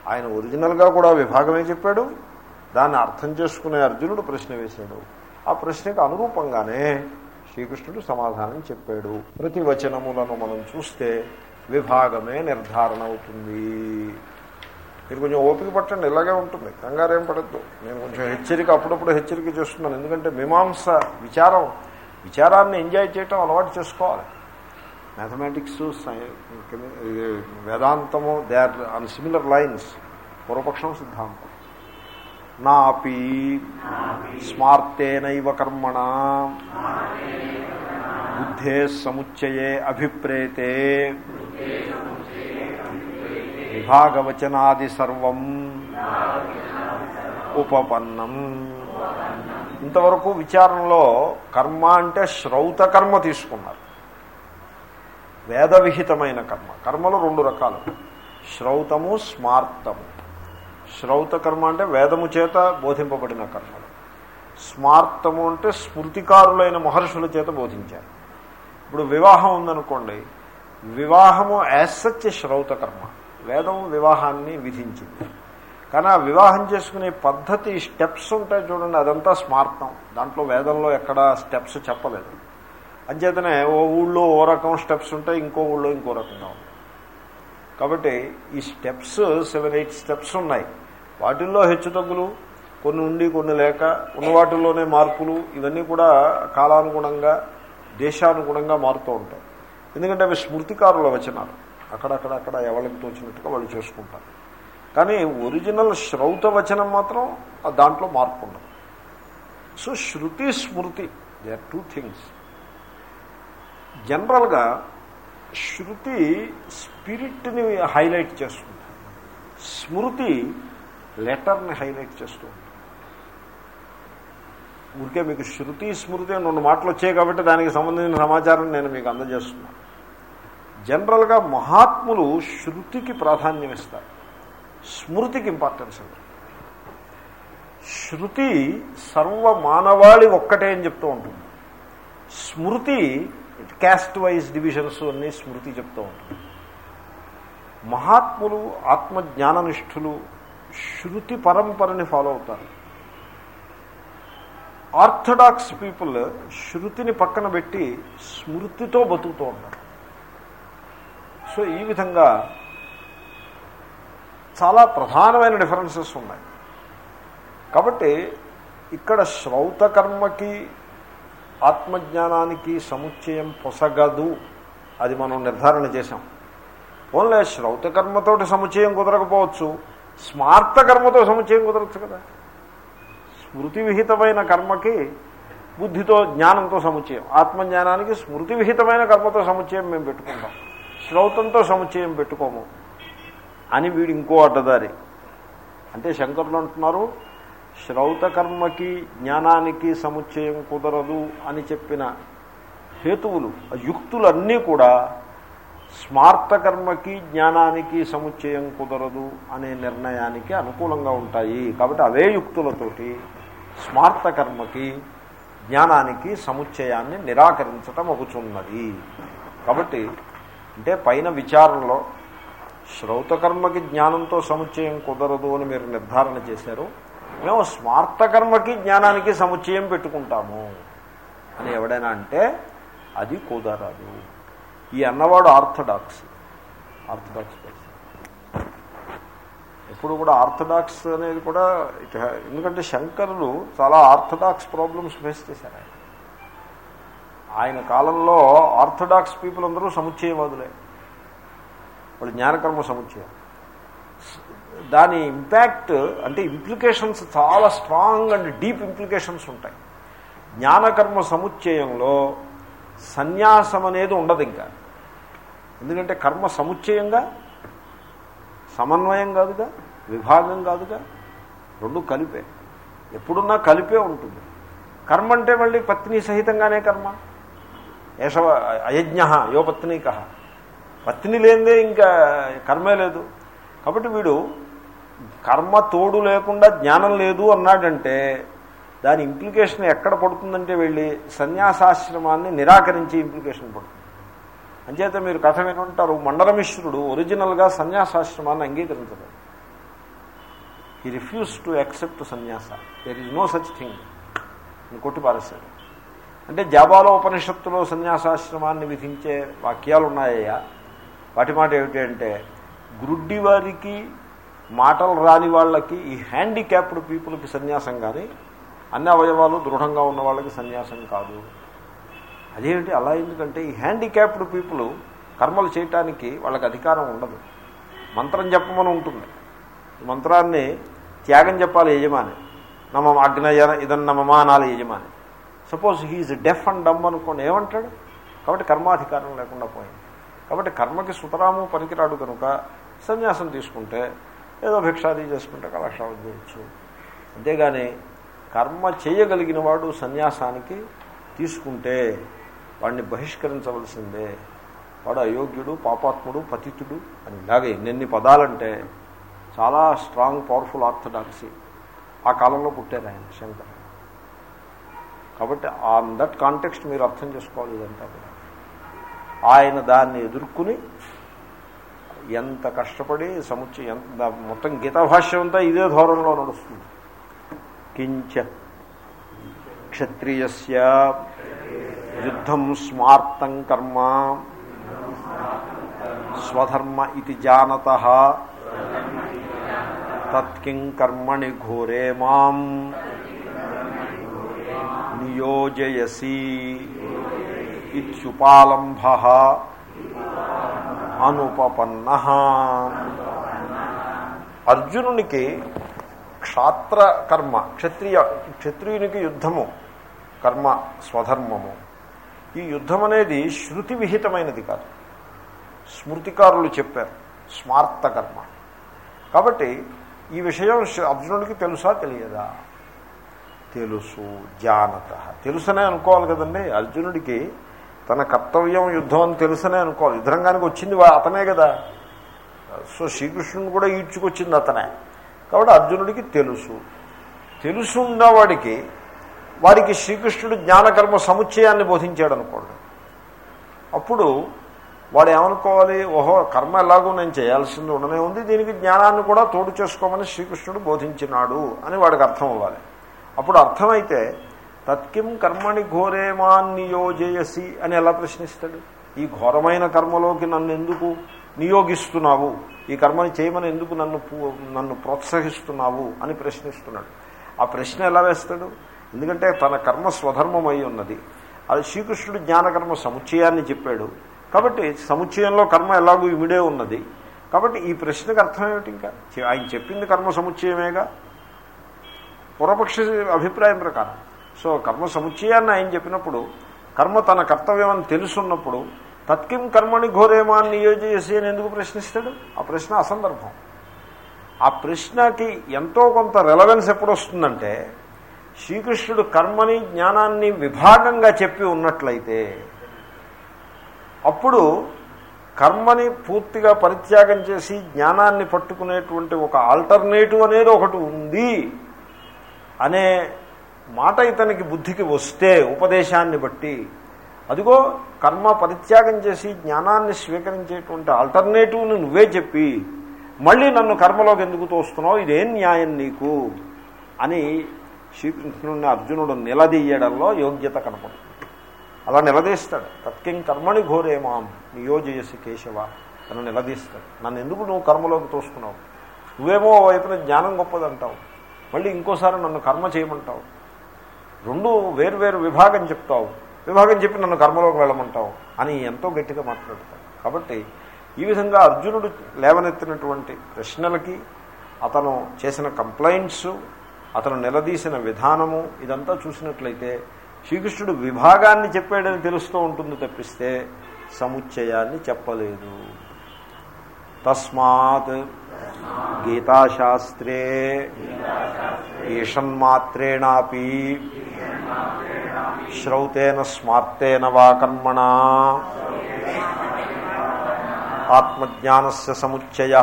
ఆయన ఒరిజినల్గా కూడా విభాగమే చెప్పాడు దాన్ని అర్థం చేసుకునే అర్జునుడు ప్రశ్న వేశాడు ఆ ప్రశ్నకు అనురూపంగానే శ్రీకృష్ణుడు సమాధానం చెప్పాడు ప్రతి వచనములను మనం చూస్తే విభాగమే నిర్ధారణ అవుతుంది మీరు కొంచెం ఓపిక పట్టండి ఇలాగే ఉంటుంది కంగారేం పడద్దు నేను కొంచెం హెచ్చరిక అప్పుడప్పుడు హెచ్చరిక చేస్తున్నాను ఎందుకంటే మీమాంస విచారం విచారాన్ని ఎంజాయ్ చేయటం అలవాటు చేసుకోవాలి మ్యాథమెటిక్స్ వేదాంతము they are on similar lines పూర్వపక్షం సిద్ధాంతం నాపి స్మార్తేనైవ కర్మణ బుద్ధే సముచ్చయే అభిప్రేతే విభాగవచనాది సర్వం ఉపపన్నం ఇంతవరకు విచారణలో కర్మ అంటే శ్రౌత కర్మ తీసుకున్నారు వేదవిహితమైన కర్మ కర్మలు రెండు రకాలు శ్రౌతము స్మార్తము శ్రౌత కర్మ అంటే వేదము చేత బోధింపబడిన కర్మలు స్మార్తము అంటే స్మృతికారులైన మహర్షుల చేత బోధించారు ఇప్పుడు వివాహం ఉందనుకోండి వివాహము యాజ్ సచ్ శ్రౌత కర్మ వేదం వివాహాన్ని విధించింది కానీ ఆ వివాహం చేసుకునే పద్ధతి స్టెప్స్ ఉంటాయి చూడండి అదంతా స్మార్తం దాంట్లో వేదంలో ఎక్కడ స్టెప్స్ చెప్పలేదు అంచేతనే ఓ ఊళ్ళో ఓ రకం స్టెప్స్ ఉంటాయి ఇంకో ఊళ్ళో ఇంకో రకంగా ఉంటాయి కాబట్టి ఈ స్టెప్స్ సెవెన్ ఎయిట్ స్టెప్స్ ఉన్నాయి వాటిల్లో హెచ్చుతగ్గులు కొన్ని ఉండి కొన్ని లేక ఉన్న వాటిల్లోనే మార్పులు ఇవన్నీ కూడా కాలానుగుణంగా దేశానుగుణంగా మారుతూ ఉంటాయి ఎందుకంటే అవి స్మృతికారుల వచనాలు అక్కడక్కడ అక్కడ ఎవరికి తోచినట్టుగా వాళ్ళు చేసుకుంటారు కానీ ఒరిజినల్ శ్రౌత వచనం మాత్రం ఆ దాంట్లో మార్పు ఉండదు సో శృతి స్మృతి దే ఆర్ టూ థింగ్స్ జనరల్గా శృతి స్పిరిట్ని హైలైట్ చేస్తుంది స్మృతి లెటర్ని హైలైట్ చేస్తూ ఉంటుంది ఊరికే మీకు శృతి స్మృతి అని రెండు మాటలు వచ్చాయి కాబట్టి దానికి సంబంధించిన సమాచారం నేను మీకు అందజేస్తున్నాను జనరల్గా మహాత్ములు శృతికి ప్రాధాన్యం ఇస్తారు స్మృతికి ఇంపార్టెన్స్ ఇవ్వరు శృతి సర్వ మానవాళి ఒక్కటే అని చెప్తూ ఉంటుంది స్మృతి క్యాస్ట్ వైజ్ డివిజన్స్ అన్నీ స్మృతి చెప్తూ ఉంటుంది మహాత్ములు ఆత్మజ్ఞాననిష్ఠులు శృతి పరంపరని ఫాలో అవుతారు ఆర్థడాక్స్ పీపుల్ శృతిని పక్కన పెట్టి స్మృతితో బతుకుతూ ఉంటారు సో ఈ విధంగా చాలా ప్రధానమైన డిఫరెన్సెస్ ఉన్నాయి కాబట్టి ఇక్కడ శ్రౌత కర్మకి ఆత్మజ్ఞానానికి సముచ్చయం పొసగదు అది మనం నిర్ధారణ చేశాం ఓన్లే శ్రౌత కర్మతోటి సముచ్చయం కుదరకపోవచ్చు స్మార్త కర్మతో సముచ్చయం కుదరచ్చు కదా స్మృతి విహితమైన కర్మకి బుద్ధితో జ్ఞానంతో సముచ్చయం ఆత్మజ్ఞానానికి స్మృతి విహితమైన కర్మతో సముచ్చయం మేము పెట్టుకుంటాం శ్రౌతంతో సముచ్చయం పెట్టుకోము అని వీడు ఇంకో అడ్డదారి అంటే శంకరులు అంటున్నారు శ్రౌత కర్మకి జ్ఞానానికి సముచ్చయం కుదరదు అని చెప్పిన హేతువులు ఆ యుక్తులన్నీ కూడా స్మార్త కర్మకి జ్ఞానానికి సముచ్చయం కుదరదు అనే నిర్ణయానికి అనుకూలంగా ఉంటాయి కాబట్టి అవే యుక్తులతోటి స్మార్త కర్మకి జ్ఞానానికి సముచ్చయాన్ని నిరాకరించటం ఒకచున్నది కాబట్టి అంటే పైన విచారణలో శ్రౌతకర్మకి జ్ఞానంతో సముచ్చయం కుదరదు అని మీరు నిర్ధారణ చేశారు మేము స్మార్తకర్మకి జ్ఞానానికి సముచ్చయం పెట్టుకుంటాము అని ఎవడైనా అంటే అది కుదరదు ఈ అన్నవాడు ఆర్థడాక్స్ ఆర్థడాక్స్ పర్సన్ ఎప్పుడు కూడా ఆర్థడాక్స్ అనేది కూడా ఇట్ హ్యా- ఎందుకంటే శంకరులు చాలా ఆర్థడాక్స్ ప్రాబ్లమ్స్ ఫేస్ చేశారు ఆయన ఆయన కాలంలో ఆర్థడాక్స్ పీపుల్ అందరూ సముచ్చయవాదులే వాళ్ళు జ్ఞానకర్మ సముచ్చయం దాని ఇంపాక్ట్ అంటే ఇంప్లికేషన్స్ చాలా స్ట్రాంగ్ అండ్ డీప్ ఇంప్లికేషన్స్ ఉంటాయి జ్ఞానకర్మ సముచ్చయంలో సన్యాసం అనేది ఉండదు ఇంకా ఎందుకంటే కర్మ సముచ్చయంగా సమన్వయం కాదుగా విభాగం కాదుగా రెండు కలిపే ఎప్పుడున్నా కలిపే ఉంటుంది కర్మ అంటే మళ్ళీ పత్ని సహితంగానే కర్మ ఏషవ అయజ్ఞ యో పత్నీక పత్ని లేనిదే ఇంకా కర్మే లేదు కాబట్టి వీడు కర్మ తోడు లేకుండా జ్ఞానం లేదు అన్నాడంటే దాని ఇంప్లికేషన్ ఎక్కడ పడుతుందంటే వెళ్ళి సన్యాసాశ్రమాన్ని నిరాకరించి ఇంప్లికేషన్ పడుతుంది అంచేత మీరు కథ వినుంటారు మండలమిశ్రుడు ఒరిజినల్గా సన్యాసాశ్రమాన్ని అంగీకరించలేదు హీ రిఫ్యూజ్ టు యాక్సెప్ట్ సన్యాస there is no such thing అని కొట్టి పారేశాడు అంటే జాబాలో ఉపనిషత్తులో సన్యాసాశ్రమాన్ని విధించే వాక్యాలు ఉన్నాయ్యా వాటి మాట ఏమిటి అంటే గురుడ్డి వారికి మాటలు రాని వాళ్ళకి ఈ హ్యాండిక్యాప్డ్ పీపుల్కి సన్యాసం కానీ అన్ని అవయవాలు దృఢంగా ఉన్న వాళ్ళకి సన్యాసం కాదు అదేమిటి అలా ఎందుకంటే ఈ హ్యాండిక్యాప్డ్ పీపుల్ కర్మలు చేయటానికి వాళ్ళకి అధికారం ఉండదు మంత్రం చెప్పమని ఉంటుంది ఈ మంత్రాన్ని త్యాగం చెప్పాలి యజమాని నమ అగ్నయ ఇదన్న మమానాలి యజమాని suppose he is deaf and dumb అనుకోండి ఏమంటాడు కాబట్టి కర్మాధికారం లేకుండా పోయింది కాబట్టి కర్మకి సుతరాము పనికిరాడు కనుక సన్యాసం తీసుకుంటే ఏదో భిక్షాది చేసుకుంటే కళాక్షాలు చేయొచ్చు అంతేగాని కర్మ చేయగలిగిన వాడు సన్యాసానికి తీసుకుంటే వాడిని బహిష్కరించవలసిందే వాడు అయోగ్యుడు పాపాత్ముడు పతితుడు అని ఇలాగే ఎన్నెన్ని పదాలంటే చాలా స్ట్రాంగ్ పవర్ఫుల్ ఆర్థడాక్సీ ఆ కాలంలో పుట్టారు ఆయన శంకర్ కాబట్టి ఆన్ దట్ కాంటెక్స్ట్ మీరు అర్థం చేసుకోవాలి ఇదంతా కూడా ఆయన దాన్ని ఎదుర్కొని ఎంత కష్టపడి సముచ్చ ఎంత మొత్తం గీతా భాష్యం అంతా ఇదే ధోరణిలో నడుస్తుంది కించ క్షత్రియస్య యుద్ధం స్మార్తం కర్మ స్వధర్మ ఇది జానత తత్కిం కర్మణి ఘోరే మాం నియోజయసి ఇత్యుపాలంభ అనుపపన్న అర్జునునికి క్షాత్ర కర్మ క్షత్రియ క్షత్రియునికి యుద్ధము కర్మ స్వధర్మము ఈ యుద్ధం అనేది శృతి విహితమైనది కాదు స్మృతికారులు చెప్పారు స్మార్త కర్మ కాబట్టి ఈ విషయం అర్జునుడికి తెలుసా తెలియదా తెలుసు జానత తెలుసనే అనుకోవాలి కదండి అర్జునుడికి తన కర్తవ్యం యుద్ధం అని తెలుసనే అనుకోవాలి యుద్ధరంగానికి వచ్చింది అతనే కదా సో శ్రీకృష్ణుని కూడా ఈడ్చుకొచ్చింది అతనే కాబట్టి అర్జునుడికి తెలుసు తెలుసు ఉన్నవాడికి వాడికి శ్రీకృష్ణుడు జ్ఞానకర్మ సముచ్చయాన్ని బోధించాడు అనుకోండి అప్పుడు వాడు ఏమనుకోవాలి ఓహో కర్మ ఎలాగో నేను చేయాల్సింది ఉండనే ఉంది దీనికి జ్ఞానాన్ని కూడా తోడు చేసుకోమని శ్రీకృష్ణుడు బోధించినాడు అని వాడికి అర్థం అవ్వాలి అప్పుడు అర్థమైతే తత్కిం కర్మణి ఘోరేమాన్ నియోజయసి అని ఎలా ప్రశ్నిస్తాడు ఈ ఘోరమైన కర్మలోకి నన్ను ఎందుకు నియోగిస్తున్నావు ఈ కర్మని చేయమని ఎందుకు నన్ను నన్ను ప్రోత్సహిస్తున్నావు అని ప్రశ్నిస్తున్నాడు ఆ ప్రశ్న ఎలా వేస్తాడు ఎందుకంటే తన కర్మ స్వధర్మం అయి ఉన్నది అది శ్రీకృష్ణుడు జ్ఞానకర్మ సముచ్చయాన్ని చెప్పాడు కాబట్టి సముచ్చయంలో కర్మ ఎలాగూ ఇమిడే ఉన్నది కాబట్టి ఈ ప్రశ్నకు అర్థం ఏమిటి ఇంకా ఆయన చెప్పింది కర్మ సముచ్చయమేగా పూర్వపక్ష అభిప్రాయం ప్రకారం సో కర్మ సముచ్చయాన్ని ఆయన చెప్పినప్పుడు కర్మ తన కర్తవ్యం అని తెలుసున్నప్పుడు తత్కిం కర్మని ఘోరేమాన్ని నియోజేసి అని ఎందుకు ప్రశ్నిస్తాడు ఆ ప్రశ్న అసందర్భం ఆ ప్రశ్నకి ఎంతో కొంత రెలవెన్స్ ఎప్పుడు వస్తుందంటే శ్రీకృష్ణుడు కర్మని జ్ఞానాన్ని విభాగంగా చెప్పి ఉన్నట్లయితే అప్పుడు కర్మని పూర్తిగా పరిత్యాగం చేసి జ్ఞానాన్ని పట్టుకునేటువంటి ఒక ఆల్టర్నేటివ్ అనేది ఒకటి ఉంది అనే మాట ఇతనికి బుద్ధికి వస్తే ఉపదేశాన్ని బట్టి అదిగో కర్మ పరిత్యాగం చేసి జ్ఞానాన్ని స్వీకరించేటువంటి ఆల్టర్నేటివ్ని నువ్వే చెప్పి మళ్ళీ నన్ను కర్మలోకి ఎందుకు తోస్తున్నావు ఇదేం న్యాయం నీకు అని శ్రీకృష్ణుడిని అర్జునుడు నిలదీయడంలో యోగ్యత కనపడుతుంది అలా నిలదీస్తాడు తత్కిం కర్మని ఘోరేమాం నియోజయసి కేశవ అని నిలదీస్తాడు నన్ను ఎందుకు నువ్వు కర్మలోకి తోస్తున్నావు నువ్వేమో వైపున జ్ఞానం గొప్పదంటావు మళ్ళీ ఇంకోసారి నన్ను కర్మ చేయమంటావు రెండు వేరు విభాగం చెప్తావు విభాగం చెప్పి నన్ను కర్మలోకి వెళ్ళమంటావు అని ఎంతో గట్టిగా మాట్లాడతాడు కాబట్టి ఈ విధంగా అర్జునుడు లేవనెత్తినటువంటి ప్రశ్నలకి అతను చేసిన కంప్లైంట్స్ అతను నిలదీసిన విధానము ఇదంతా చూసినట్లయితే శ్రీకృష్ణుడు విభాగాన్ని చెప్పాడని తెలుస్తూ ఉంటుంది తప్పిస్తే సముచ్చయాన్ని చెప్పలేదు తస్మాత్ గీతాశాస్త్రే ఈషన్మాత్రేణాపి శ్రౌతేన స్మార్తేన వా కర్మణ ఆత్మజ్ఞానస్య సముచ్చయ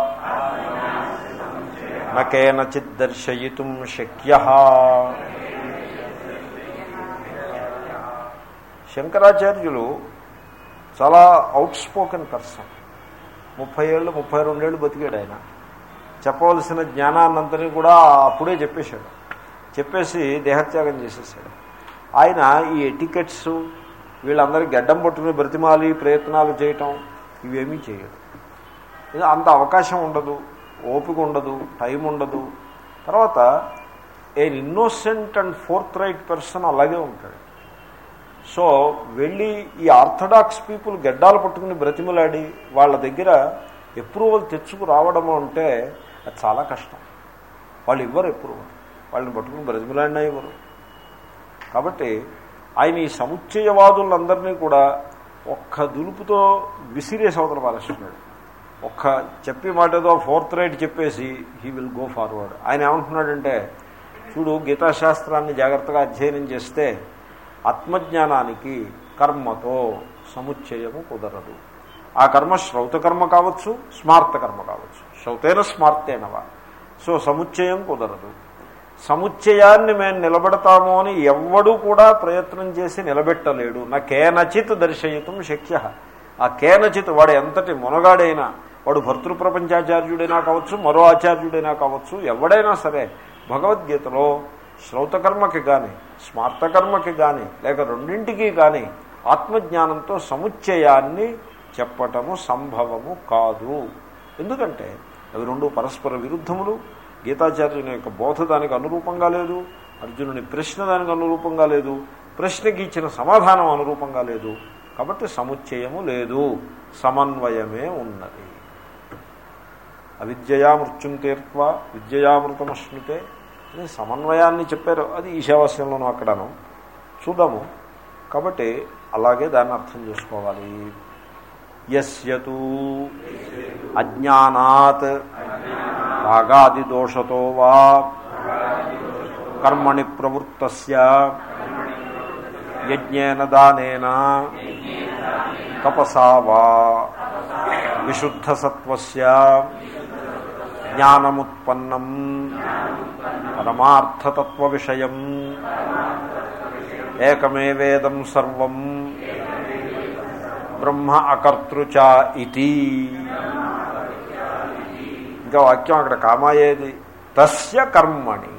నకేనచిత్ దర్శయితుం శక్య శంకరాచార్యులు చాలా అవుట్ స్పోకెన్ పర్సన్ ముప్పై ఏళ్ళు ముప్పై రెండేళ్ళు బతికాడు ఆయన చెప్పవలసిన జ్ఞానాన్నంతని కూడా అప్పుడే చెప్పేశాడు చెప్పేసి దేహత్యాగం చేసేసాడు ఆయన ఈ ఎటికెట్స్ వీళ్ళందరి గడ్డం పట్టుకుని బ్రతిమాలి ప్రయత్నాలు చేయటం ఇవేమీ చేయడు ఇది అంత అవకాశం ఉండదు ఓపిక ఉండదు టైం ఉండదు తర్వాత a innocent and forthright person అలాగే ఉంటాడు సో వెళ్ళి ఈ ఆర్థడాక్స్ పీపుల్ గడ్డాలు పట్టుకుని బ్రతిమలాడి వాళ్ళ దగ్గర అప్రూవల్ తెచ్చుకు రావడం అంటే అది చాలా కష్టం వాళ్ళు ఇవ్వరు అప్రూవల్ వాళ్ళని పట్టుకుని బ్రతిమలాడినా ఇవ్వరు కాబట్టి ఆయన ఈ సముచ్చయవాదులందరినీ కూడా ఒక్క దులుపుతో విసిరేసి అవతల పారేస్తున్నాడు ఒక్క చెప్పి మాట ఏదో ఫోర్త్ రైట్ చెప్పేసి హీ విల్ గో ఫార్వర్డ్ ఆయన ఏమంటున్నాడంటే చూడు గీతాశాస్త్రాన్ని జాగ్రత్తగా అధ్యయనం చేస్తే ఆత్మజ్ఞానానికి కర్మతో సముచ్చయము కుదరదు ఆ కర్మ శ్రౌత కర్మ కావచ్చు స్మార్త కర్మ కావచ్చు శ్రౌతైన స్మార్తేనవా సో సముచ్చయం కుదరదు సముచ్చయాన్ని మేము నిలబెడతాము అని ఎవ్వడూ కూడా ప్రయత్నం చేసి నిలబెట్టలేడు నా కేనచిత్ దర్శయితం శక్య ఆ కేనచిత్ వాడు ఎంతటి మునగాడైనా వాడు భర్తృ ప్రపంచాచార్యుడైనా కావచ్చు మరో ఆచార్యుడైనా కావచ్చు ఎవడైనా సరే భగవద్గీతలో శ్రౌతకర్మకి కానీ స్మార్తకర్మకి కానీ లేక రెండింటికి కానీ ఆత్మజ్ఞానంతో సముచ్చయాన్ని చెప్పటము సంభవము కాదు ఎందుకంటే అవి రెండు పరస్పర విరుద్ధములు గీతాచార్యుని యొక్క బోధ దానికి అనురూపంగా లేదు అర్జునుని ప్రశ్న దానికి అనురూపంగా లేదు ప్రశ్నకి ఇచ్చిన సమాధానం అనురూపంగా లేదు కాబట్టి సముచ్చయము లేదు సమన్వయమే ఉన్నది అవిద్యయా మృత్యుం తీర్త్వ విద్యయామృతమశ్నుతే అని సమన్వయాన్ని చెప్పారు అది ఈశావాస్యంలోనూ అక్కడను చూద్దాము కాబట్టి అలాగే దాన్ని అర్థం చేసుకోవాలి యస్యతు అజ్ఞానాత్ రాగాదిదోషతో వా కర్మణి ప్రవృత్త యజ్ఞేన దానేన తపసా వా విశుద్ధసత్వస్య జ్ఞానముత్పన్నం పరమార్థతత్వ విషయం ఏకమేవేదం సర్వం బ్రహ్మ అకర్తృచ ఇది ఇంకా వాక్యం అక్కడ కామాయేది తస్య కర్మణి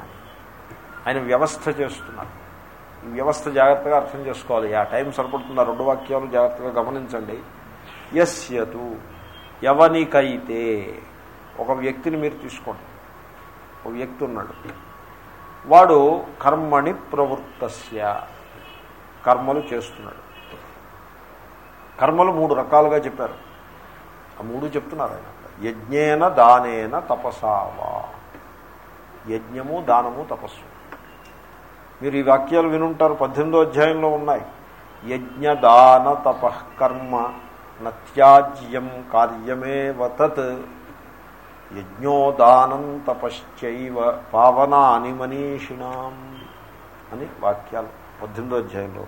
ఆయన వ్యవస్థ చేస్తున్నారు ఈ వ్యవస్థ జాగ్రత్తగా అర్థం చేసుకోవాలి ఆ టైం సరిపడుతుంది ఆ రెండు వాక్యాలు జాగ్రత్తగా గమనించండి యస్యతు ఎవనికైతే ఒక వ్యక్తిని మీరు తీసుకోండి ఒక వ్యక్తి ఉన్నాడు వాడు కర్మణి ప్రవృత్తస్య కర్మలు చేస్తున్నాడు కర్మలు మూడు రకాలుగా చెప్పారు ఆ మూడు చెప్తున్నారు ఆయన యజ్ఞేన దానేన తపసావా యజ్ఞము దానము తపస్సు మీరు ఈ వాక్యాలు వినుంటారు పద్దెనిమిదో అధ్యాయంలో ఉన్నాయి యజ్ఞ దాన తపఃకర్మ నత్యాజ్యం కార్యమేవ తత్ యజ్ఞోదానం తపశ్చైవ పావనాని మనీషిణాం అని వాక్యాలు పద్దెనిమిదో అధ్యాయంలో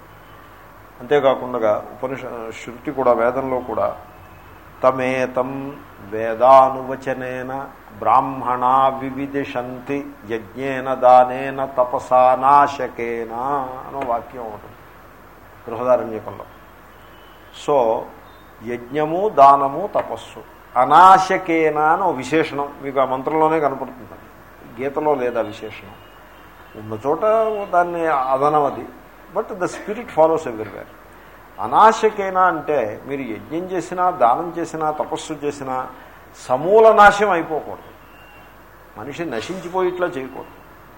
అంతేకాకుండా ఉపనిష శృతి కూడా వేదంలో కూడా తమేతం వేదానువచనేన బ్రాహ్మణా వివిదిశంతి యజ్ఞేన దానేన తపసా నాశకేన అనో వాక్యం ఒకటి బృహదారణ్యకంలో సో యజ్ఞము దానము తపస్సు అనాశకేన అని ఒక విశేషణం మీకు ఆ మంత్రంలోనే కనపడుతుంది గీతలో లేదా విశేషణం ఉన్న చోట దాన్ని అదనం అది but the spirit follows everywhere అనాశకేనా అంటే మీరు యజ్ఞం చేసినా దానం చేసినా తపస్సు చేసినా సమూల నాశం అయిపోకూడదు మనిషి నశించిపోయిట్లా చేయకూడదు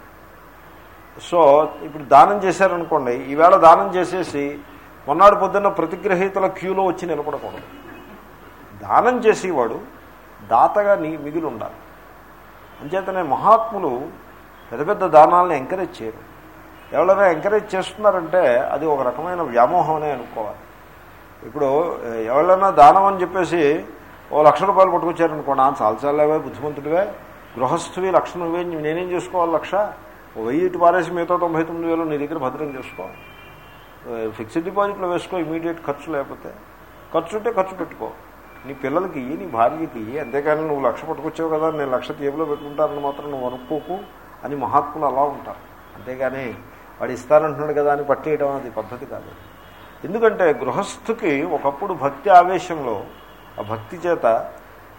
సో ఇప్పుడు దానం చేశారనుకోండి ఈవేళ దానం చేసేసి మొన్నాడు పొద్దున్న ప్రతిగ్రహీతల క్యూలో వచ్చి నిలబడకూడదు దానం చేసేవాడు దాతగా నీ మిగిలి ఉండాలి అంచేతనే మహాత్ములు పెద్ద పెద్ద దానాలను ఎంకరేజ్ చేయరు ఎవరైనా ఎంకరేజ్ చేస్తున్నారంటే అది ఒక రకమైన వ్యామోహమనే అనుకోవాలి ఇప్పుడు ఎవరైనా దానం అని చెప్పేసి ఓ లక్ష రూపాయలు పట్టుకొచ్చారనుకోండి ఆ చాలచాలేవే బుద్ధిమంతుడివే గృహస్థువి లక్ష నువ్వే నేనేం చేసుకోవాలి లక్ష ఓ వెయ్యి ఇటు పారేసి మిగతా తొంభై తొమ్మిది వేలు నీ దగ్గర భద్రం చేసుకో ఫిక్స్డ్ డిపాజిట్లో వేసుకో ఇమీడియట్ ఖర్చు లేకపోతే ఖర్చు ఉంటే ఖర్చు పెట్టుకో నీ పిల్లలకి ఇయ్యి నీ భార్యకి ఇయ్యి అంతేకాని నువ్వు లక్ష పట్టుకొచ్చావు కదా నేను లక్ష టేబుల్లో పెట్టుకుంటానని మాత్రం నువ్వు అనుకోకు అని మహాత్ములు అలా ఉంటారు అంతేగాని వాడు ఇస్తానంటున్నాడు కదా అని పట్టేయడం అది పద్ధతి కాదు ఎందుకంటే గృహస్థుకి ఒకప్పుడు భక్తి ఆవేశంలో ఆ భక్తి చేత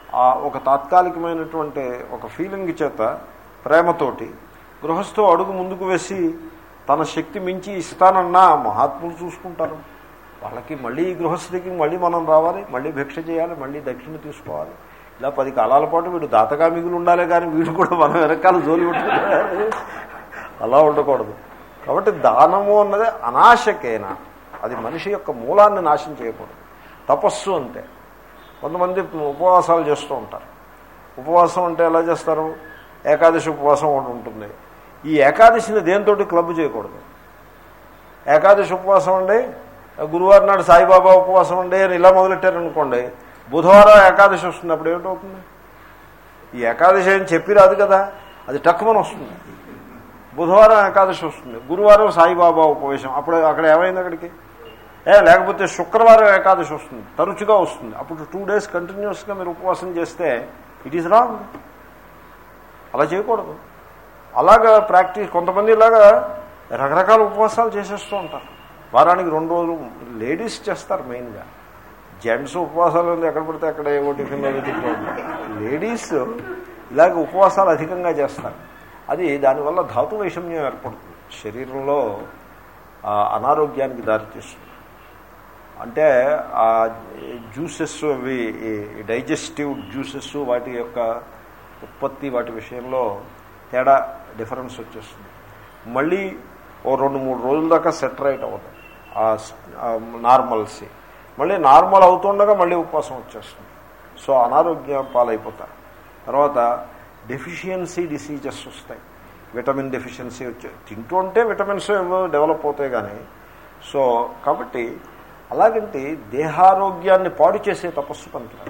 ఆ ఒక తాత్కాలికమైనటువంటి ఒక ఫీలింగ్ చేత ప్రేమతోటి గృహస్థు అడుగు ముందుకు వేసి తన శక్తి మించి ఇస్తానన్నా మహాత్ములు చూసుకుంటారు వాళ్ళకి మళ్ళీ ఈ గృహస్థితికి మళ్ళీ మనం రావాలి మళ్ళీ భిక్ష చేయాలి మళ్ళీ దక్షిణ తీసుకోవాలి ఇలా పది కాలాల పాటు వీడు దాతగా మిగులు ఉండాలి కానీ వీడు కూడా మనం వెనకాల జోలి ఉంటున్నారు అలా ఉండకూడదు కాబట్టి దానము అన్నది అనాశకేనా అది మనిషి యొక్క మూలాన్ని నాశనం చేయకూడదు తపస్సు అంతే కొంతమంది ఉపవాసాలు చేస్తూ ఉంటారు ఉపవాసం అంటే ఎలా చేస్తారు ఏకాదశి ఉపవాసం ఒకటి ఉంటుంది ఈ ఏకాదశిని దేంతో క్లబ్ చేయకూడదు ఏకాదశి ఉపవాసం అండి గురువారం నాడు సాయిబాబా ఉపవాసం అండి అని ఇలా మొదలెట్టారనుకోండి బుధవారం ఏకాదశి వస్తుంది అప్పుడు ఏమిటవుతుంది ఈ ఏకాదశి అని చెప్పి రాదు కదా అది టక్కుమని వస్తుంది బుధవారం ఏకాదశి వస్తుంది గురువారం సాయిబాబా ఉపవేశం అప్పుడు అక్కడ ఏమైంది అక్కడికి ఏ లేకపోతే శుక్రవారం ఏకాదశి వస్తుంది తరచుగా వస్తుంది అప్పుడు టూ డేస్ కంటిన్యూస్గా మీరు ఉపవాసం చేస్తే ఇట్ ఈజ్ రాంగ్ అలా చేయకూడదు అలాగా ప్రాక్టీస్ కొంతమంది ఇలాగా రకరకాల ఉపవాసాలు చేసేస్తూ ఉంటారు వారానికి రెండు రోజులు లేడీస్ చేస్తారు మెయిన్గా జెంట్స్ ఉపవాసాలు ఉంది ఎక్కడ పడితే అక్కడ ఏవో టిఫిన్లో తింటూ ఉంటారు లేడీస్ ఇలాగ ఉపవాసాలు అధికంగా చేస్తారు అది దానివల్ల ధాతు వైషమ్యం ఏర్పడుతుంది శరీరంలో అనారోగ్యానికి దారితీస్తుంది అంటే ఆ జ్యూసెస్ అవి డైజెస్టివ్ జ్యూసెస్ వాటి యొక్క ఉత్పత్తి వాటి విషయంలో తేడా డిఫరెన్స్ వచ్చేస్తుంది మళ్ళీ ఓ రెండు మూడు రోజుల దాకా సెట్ రైట్ అవ్వదు నార్మల్సీ మళ్ళీ నార్మల్ అవుతుండగా మళ్ళీ ఉపవాసం వచ్చేస్తుంది సో అనారోగ్యం పాలైపోతారు తర్వాత డెఫిషియన్సీ డిసీజెస్ వస్తాయి విటమిన్ డెఫిషియన్సీ వచ్చే తింటూ ఉంటే విటమిన్స్ ఏవో డెవలప్ అవుతాయి కానీ సో కాబట్టి అలాగంటే దేహారోగ్యాన్ని పాడు చేసే తపస్సు పనికిరాదు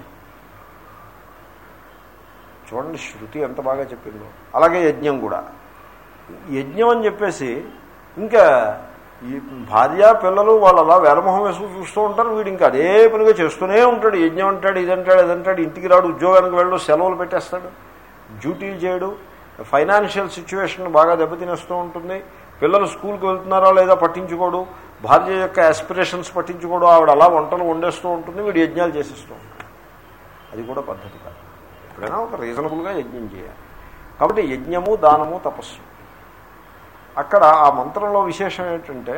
చూడండి శృతి ఎంత బాగా చెప్పిందో అలాగే యజ్ఞం కూడా యజ్ఞం అని చెప్పేసి ఇంకా ఈ భార్య పిల్లలు వాళ్ళు అలా వేలమొహం వేసుకు చూస్తూ ఉంటారు వీడు ఇంకా అదే పనిగా చేస్తూనే ఉంటాడు యజ్ఞం అంటాడు ఇదంటాడు ఇదంటాడు ఇంటికి రాడు ఉద్యోగానికి వెళ్ళు సెలవులు పెట్టేస్తాడు డ్యూటీ చేయడు ఫైనాన్షియల్ సిచ్యువేషన్ బాగా దెబ్బతినేస్తూ ఉంటుంది పిల్లలు స్కూల్కి వెళ్తున్నారా లేదా పట్టించుకోడు భార్య యొక్క ఆస్పిరేషన్స్ పట్టించుకోడు ఆవిడ అలా వంటలు వండేస్తూ ఉంటుంది వీడు యజ్ఞాలు చేసేస్తూ ఉంటాడు అది కూడా పద్ధతి కాదు ఎప్పుడైనా ఒక రీజనబుల్గా యజ్ఞం చేయాలి కాబట్టి యజ్ఞము దానము తపస్సు అక్కడ ఆ మంత్రంలో విశేషం ఏంటంటే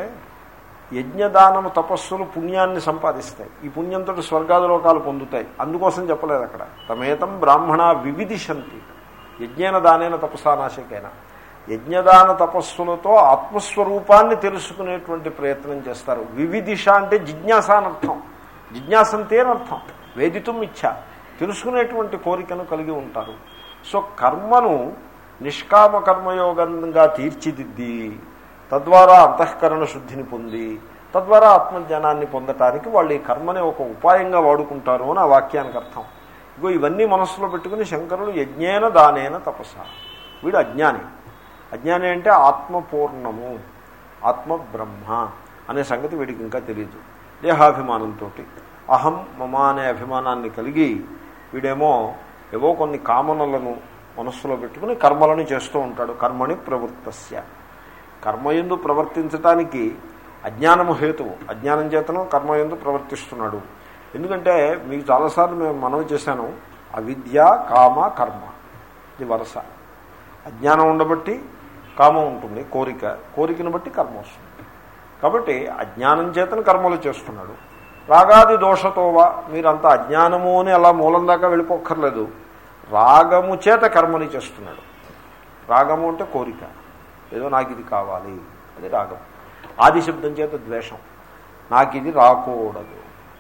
యజ్ఞదానము తపస్సులు పుణ్యాన్ని సంపాదిస్తాయి ఈ పుణ్యంతో స్వర్గాదిలోకాలు పొందుతాయి అందుకోసం చెప్పలేదు అక్కడ తమేతం బ్రాహ్మణ వివిధిశంతి యజ్ఞేన దానైన తపసానాశకైన యజ్ఞదాన తపస్సులతో ఆత్మస్వరూపాన్ని తెలుసుకునేటువంటి ప్రయత్నం చేస్తారు వివిధిష అంటే జిజ్ఞాస అనర్థం జిజ్ఞాస అంతేనర్థం వేదితం ఇచ్చ తెలుసుకునేటువంటి కోరికను కలిగి ఉంటారు సో కర్మను నిష్కామ కర్మయోగంగా తీర్చిదిద్ది తద్వారా అంతఃకరణ శుద్ధిని పొంది తద్వారా ఆత్మజ్ఞానాన్ని పొందటానికి వాళ్ళు ఈ కర్మని ఒక ఉపాయంగా వాడుకుంటారు అని ఆ వాక్యానికి అర్థం ఇగో ఇవన్నీ మనస్సులో పెట్టుకుని శంకరులు యజ్ఞేన దానేన తపస్స వీడు అజ్ఞాని అజ్ఞాని అంటే ఆత్మపూర్ణము ఆత్మ బ్రహ్మ అనే సంగతి వీడికి ఇంకా తెలియదు దేహాభిమానంతో అహం మమ అనే అభిమానాన్ని కలిగి వీడేమో ఏవో కొన్ని కామనలను మనస్సులో పెట్టుకుని కర్మలను చేస్తూ ఉంటాడు కర్మని ప్రవృత్తస్య కర్మయందు ప్రవర్తించటానికి అజ్ఞానము హేతువు అజ్ఞానం చేతను కర్మయందు ప్రవర్తిస్తున్నాడు ఎందుకంటే మీకు చాలాసార్లు మేము మనవి చేశాను అవిద్య కామ కర్మ ఇది వరస అజ్ఞానం ఉండబట్టి కామం ఉంటుంది కోరిక కోరికను బట్టి కర్మ వస్తుంది కాబట్టి అజ్ఞానం చేతను కర్మలు చేస్తున్నాడు రాగాది దోషతోవా మీరంతా అజ్ఞానము అని అలా మూలం దాకా వెళ్ళిపోక్కర్లేదు రాగము చేత కర్మని చేస్తున్నాడు రాగము అంటే కోరిక ఏదో నాకు ఇది కావాలి అది రాగం ఆది శబ్దం చేత ద్వేషం నాకు ఇది రాకూడదు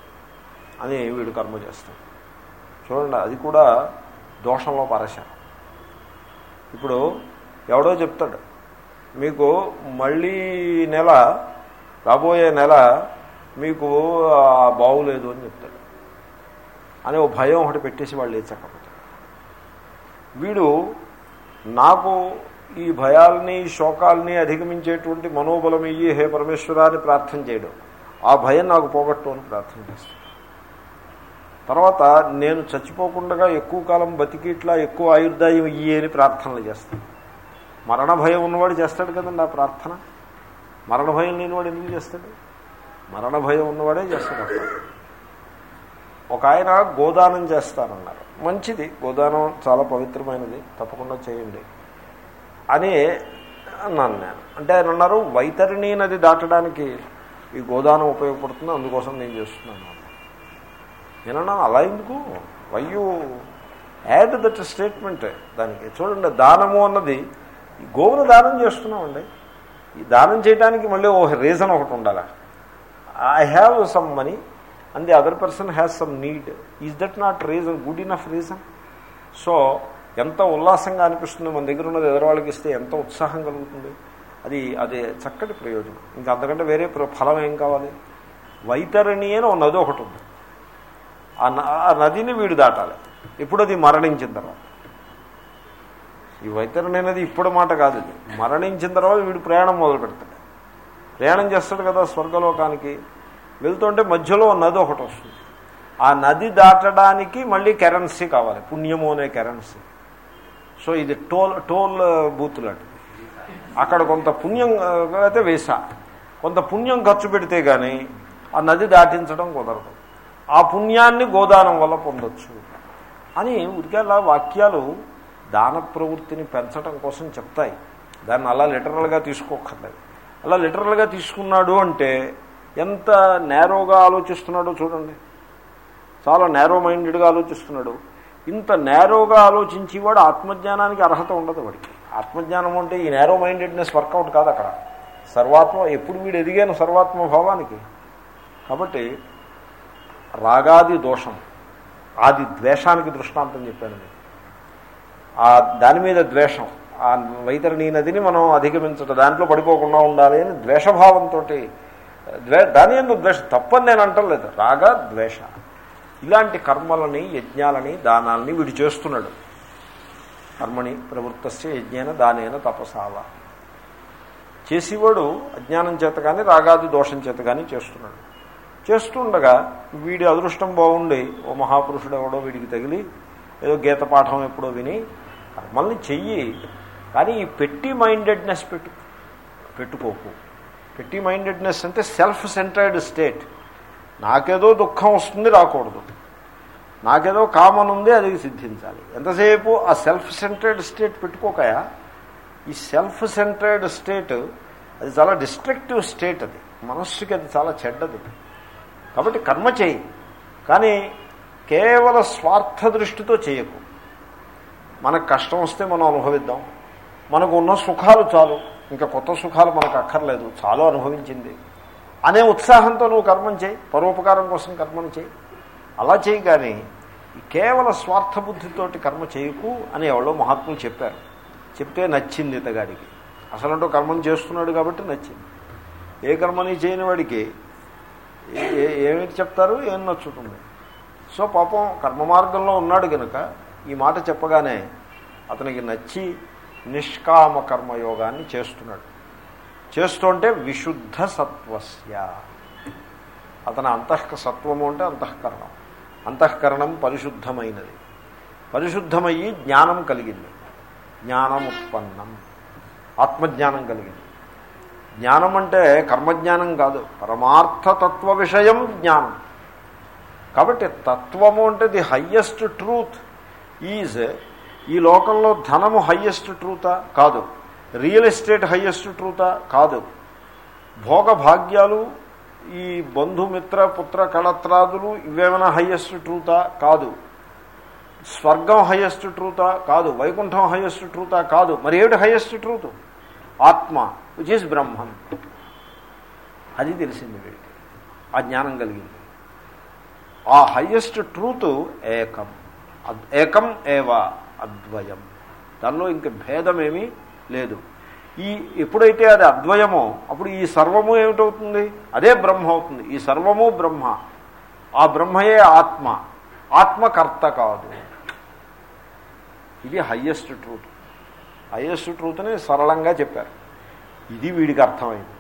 అని వీడు కర్మ చేస్తాడు చూడండి అది కూడా దోషంలో పరశాను ఇప్పుడు ఎవడో చెప్తాడు మీకు మళ్ళీ నెల రాబోయే నెల మీకు బాగులేదు అని చెప్తాడు అని ఓ భయం ఒకటి పెట్టేసి వాళ్ళు లేచకపోతే వీడు నాకు ఈ భయాల్ని శోకాల్ని అధిగమించేటువంటి మనోబలం ఇయ్యి హే పరమేశ్వరాన్ని ప్రార్థన చేయడం ఆ భయం నాకు పోగొట్టు అని ప్రార్థన చేస్తాను తర్వాత నేను చచ్చిపోకుండా ఎక్కువ కాలం బతికి ఇట్లా ఎక్కువ ఆయుర్దాయం ఇయ్యి అని ప్రార్థనలు చేస్తాను మరణ భయం ఉన్నవాడు చేస్తాడు కదండి ఆ ప్రార్థన మరణ భయం లేనివాడు ఎందుకు చేస్తాడు మరణ భయం ఉన్నవాడే చేస్తాడు అట్లా ఒక ఆయన గోదానం చేస్తానన్నారు మంచిది గోదానం చాలా పవిత్రమైనది తప్పకుండా చేయండి అని అన్నాను నేను అంటే ఆయన అన్నారు వైతరిణి నది దాటడానికి ఈ గోదానం ఉపయోగపడుతుంది అందుకోసం నేను చేస్తున్నాను నేనన్నాను అలా ఎందుకు వయ్యూ యాడ్ దట్ స్టేట్మెంట్ దానికి చూడండి దానము అన్నది ఈ గోవును దానం చేస్తున్నామండి ఈ దానం చేయడానికి మళ్ళీ ఓ రీజన్ ఒకటి ఉండాలి I have some money and the other person has some need is that not reason good enough reason so ఎంత ఉల్లాసంగా అనిపిస్తుంది మన దగ్గర ఉన్నది ఎదురవాళ్ళకి ఇస్తే ఎంత ఉత్సాహం కలుగుతుంది అది అది చక్కటి ప్రయోజనం ఇంకా అంతకంటే వేరే ప్ర- ఫలం ఏం కావాలి వైతరణి అని ఒక నది ఒకటి ఉంది ఆ న- ఆ నదిని వీడు దాటాలి ఇప్పుడు అది మరణించిన తర్వాత ఈ వైతరణి అనేది ఇప్పుడు మాట కాదు ఇది మరణించిన తర్వాత వీడు ప్రయాణం మొదలు పెడతాడు ప్రయాణం చేస్తాడు కదా స్వర్గలోకానికి వెళ్తుంటే మధ్యలో ఓ నది ఒకటి వస్తుంది ఆ నది దాటడానికి మళ్ళీ కరెన్సీ కావాలి పుణ్యము అనే కరెన్సీ సో ఇది టోల్ టోల్ బూత్ లాంటిది అక్కడ కొంత పుణ్యం ఆ, అయితే వేసా కొంత పుణ్యం ఖర్చు పెడితే కానీ ఆ నది దాటించడం కుదరదు ఆ పుణ్యాన్ని గోదానం వల్ల పొందొచ్చు అని ఉరికేలా వాక్యాలు దాన ప్రవృత్తిని పెంచడం కోసం చెప్తాయి దాన్ని అలా లిటరల్గా తీసుకోక్కర్లేదు అలా లిటరల్గా తీసుకున్నాడు అంటే ఎంత నేరోగా ఆలోచిస్తున్నాడో చూడండి చాలా నేరో మైండెడ్గా ఆలోచిస్తున్నాడు ఇంత నేరోగా ఆలోచించేవాడు ఆత్మజ్ఞానానికి అర్హత ఉండదు వాడికి ఆత్మజ్ఞానం అంటే ఈ నేరో మైండెడ్నెస్ వర్కౌట్ కాదు అక్కడ సర్వాత్మ ఎప్పుడు వీడు ఎదిగాను సర్వాత్మ భావానికి కాబట్టి రాగాది దోషం ఆది ద్వేషానికి దృష్టాంతం చెప్పాను నేను ఆ దాని మీద ద్వేషం ఆ వైతరణి నదిని మనం అధిగమించడం దాంట్లో పడిపోకుండా ఉండాలి అని ద్వేషభావంతో ద్వే దాని ఎందు ద్వేషం తప్పని నేను అంటలేదు రాగ ద్వేష ఇలాంటి కర్మలని యజ్ఞాలని దానాలని వీడు చేస్తున్నాడు కర్మని ప్రవృత్తస్య యజ్ఞేన దానేన తపసావ చేసేవాడు అజ్ఞానం చేత కానీ రాగాది దోషం చేత కానీ చేస్తున్నాడు చేస్తుండగా వీడి అదృష్టం బాగుండి ఓ మహాపురుషుడు ఎవడో వీడికి తగిలి ఏదో గీత పాఠం ఎప్పుడో విని కర్మల్ని చెయ్యి కానీ ఈ పెట్టి మైండెడ్నెస్ పెట్టు పెట్టుకోకు పెట్టి మైండెడ్నెస్ అంటే సెల్ఫ్ సెంటర్డ్ స్టేట్ నాకేదో దుఃఖం వస్తుంది రాకూడదు నాకేదో కామన్ ఉంది అది సిద్ధించాలి ఎంతసేపు ఆ సెల్ఫ్ సెంటర్డ్ స్టేట్ పెట్టుకోకయా ఈ సెల్ఫ్ సెంటర్డ్ స్టేట్ అది చాలా డిస్ట్రక్టివ్ స్టేట్ అది మనస్సుకి అది చాలా చెడ్డది కాబట్టి కర్మ చేయి కానీ కేవల స్వార్థ దృష్టితో చేయకు మనకు కష్టం వస్తే మనం అనుభవిద్దాం మనకు ఉన్న సుఖాలు చాలు ఇంకా కొత్త సుఖాలు మనకు అక్కర్లేదు చాలు అనుభవించింది అనే ఉత్సాహంతో నువ్వు కర్మం చేయి పరోపకారం కోసం కర్మను చేయి అలా చేయి కానీ ఈ కేవల స్వార్థ బుద్ధితోటి కర్మ చేయకు అని ఎవరో మహాత్ములు చెప్పారు చెప్తే నచ్చింది ఇతగాడికి అసలంటూ కర్మను చేస్తున్నాడు కాబట్టి నచ్చింది ఏ కర్మని చేయని వాడికి ఏ- ఏ- ఏమిటి చెప్తారు ఏం నచ్చుతుంది సో పాపం కర్మ మార్గంలో ఉన్నాడు కనుక ఈ మాట చెప్పగానే అతనికి నచ్చి నిష్కామ కర్మయోగాన్ని చేస్తున్నాడు చేస్తుంటే విశుద్ధ సత్వస్య అతని అంతఃక సత్వము అంటే అంతఃకరణం అంతఃకరణం పరిశుద్ధమైనది పరిశుద్ధమయ్యి జ్ఞానం కలిగింది జ్ఞానం ఉత్పన్నం ఆత్మజ్ఞానం కలిగింది జ్ఞానం అంటే కర్మజ్ఞానం కాదు పరమార్థతత్వ విషయం జ్ఞానం కాబట్టి తత్వము అంటే ది హయ్యెస్ట్ ట్రూత్ ఈజ్ ఈ లోకంలో ధనము హయ్యెస్ట్ ట్రూతా కాదు రియల్ ఎస్టేట్ హయ్యెస్ట్ ట్రూతా కాదు భోగ భాగ్యాలు ఈ బంధుమిత్ర పుత్ర కళత్రాదులు ఇవేమైనా హయ్యెస్ట్ ట్రూతా కాదు స్వర్గం హయ్యెస్ట్ ట్రూతా కాదు వైకుంఠం హయ్యెస్ట్ ట్రూతా కాదు మరి ఏమిటి హయ్యెస్ట్ ట్రూత్ ఆత్మ విచ్ ఈస్ బ్రహ్మం అది తెలిసింది వీడికి ఆ జ్ఞానం కలిగింది ఆ హయ్యెస్ట్ ట్రూత్ ఏకం అద్- ఏకం ఏవ అద్వయం దానిలో ఇంక భేదమేమీ లేదు ఈ ఎప్పుడైతే అది అద్వయమో అప్పుడు ఈ సర్వము ఏమిటవుతుంది అదే బ్రహ్మ అవుతుంది ఈ సర్వము బ్రహ్మ ఆ బ్రహ్మయే ఆత్మ ఆత్మకర్త కాదు ఇది హయ్యెస్ట్ ట్రూత్ హయ్యెస్ట్ ట్రూత్ని సరళంగా చెప్పారు ఇది వీడికి అర్థమైంది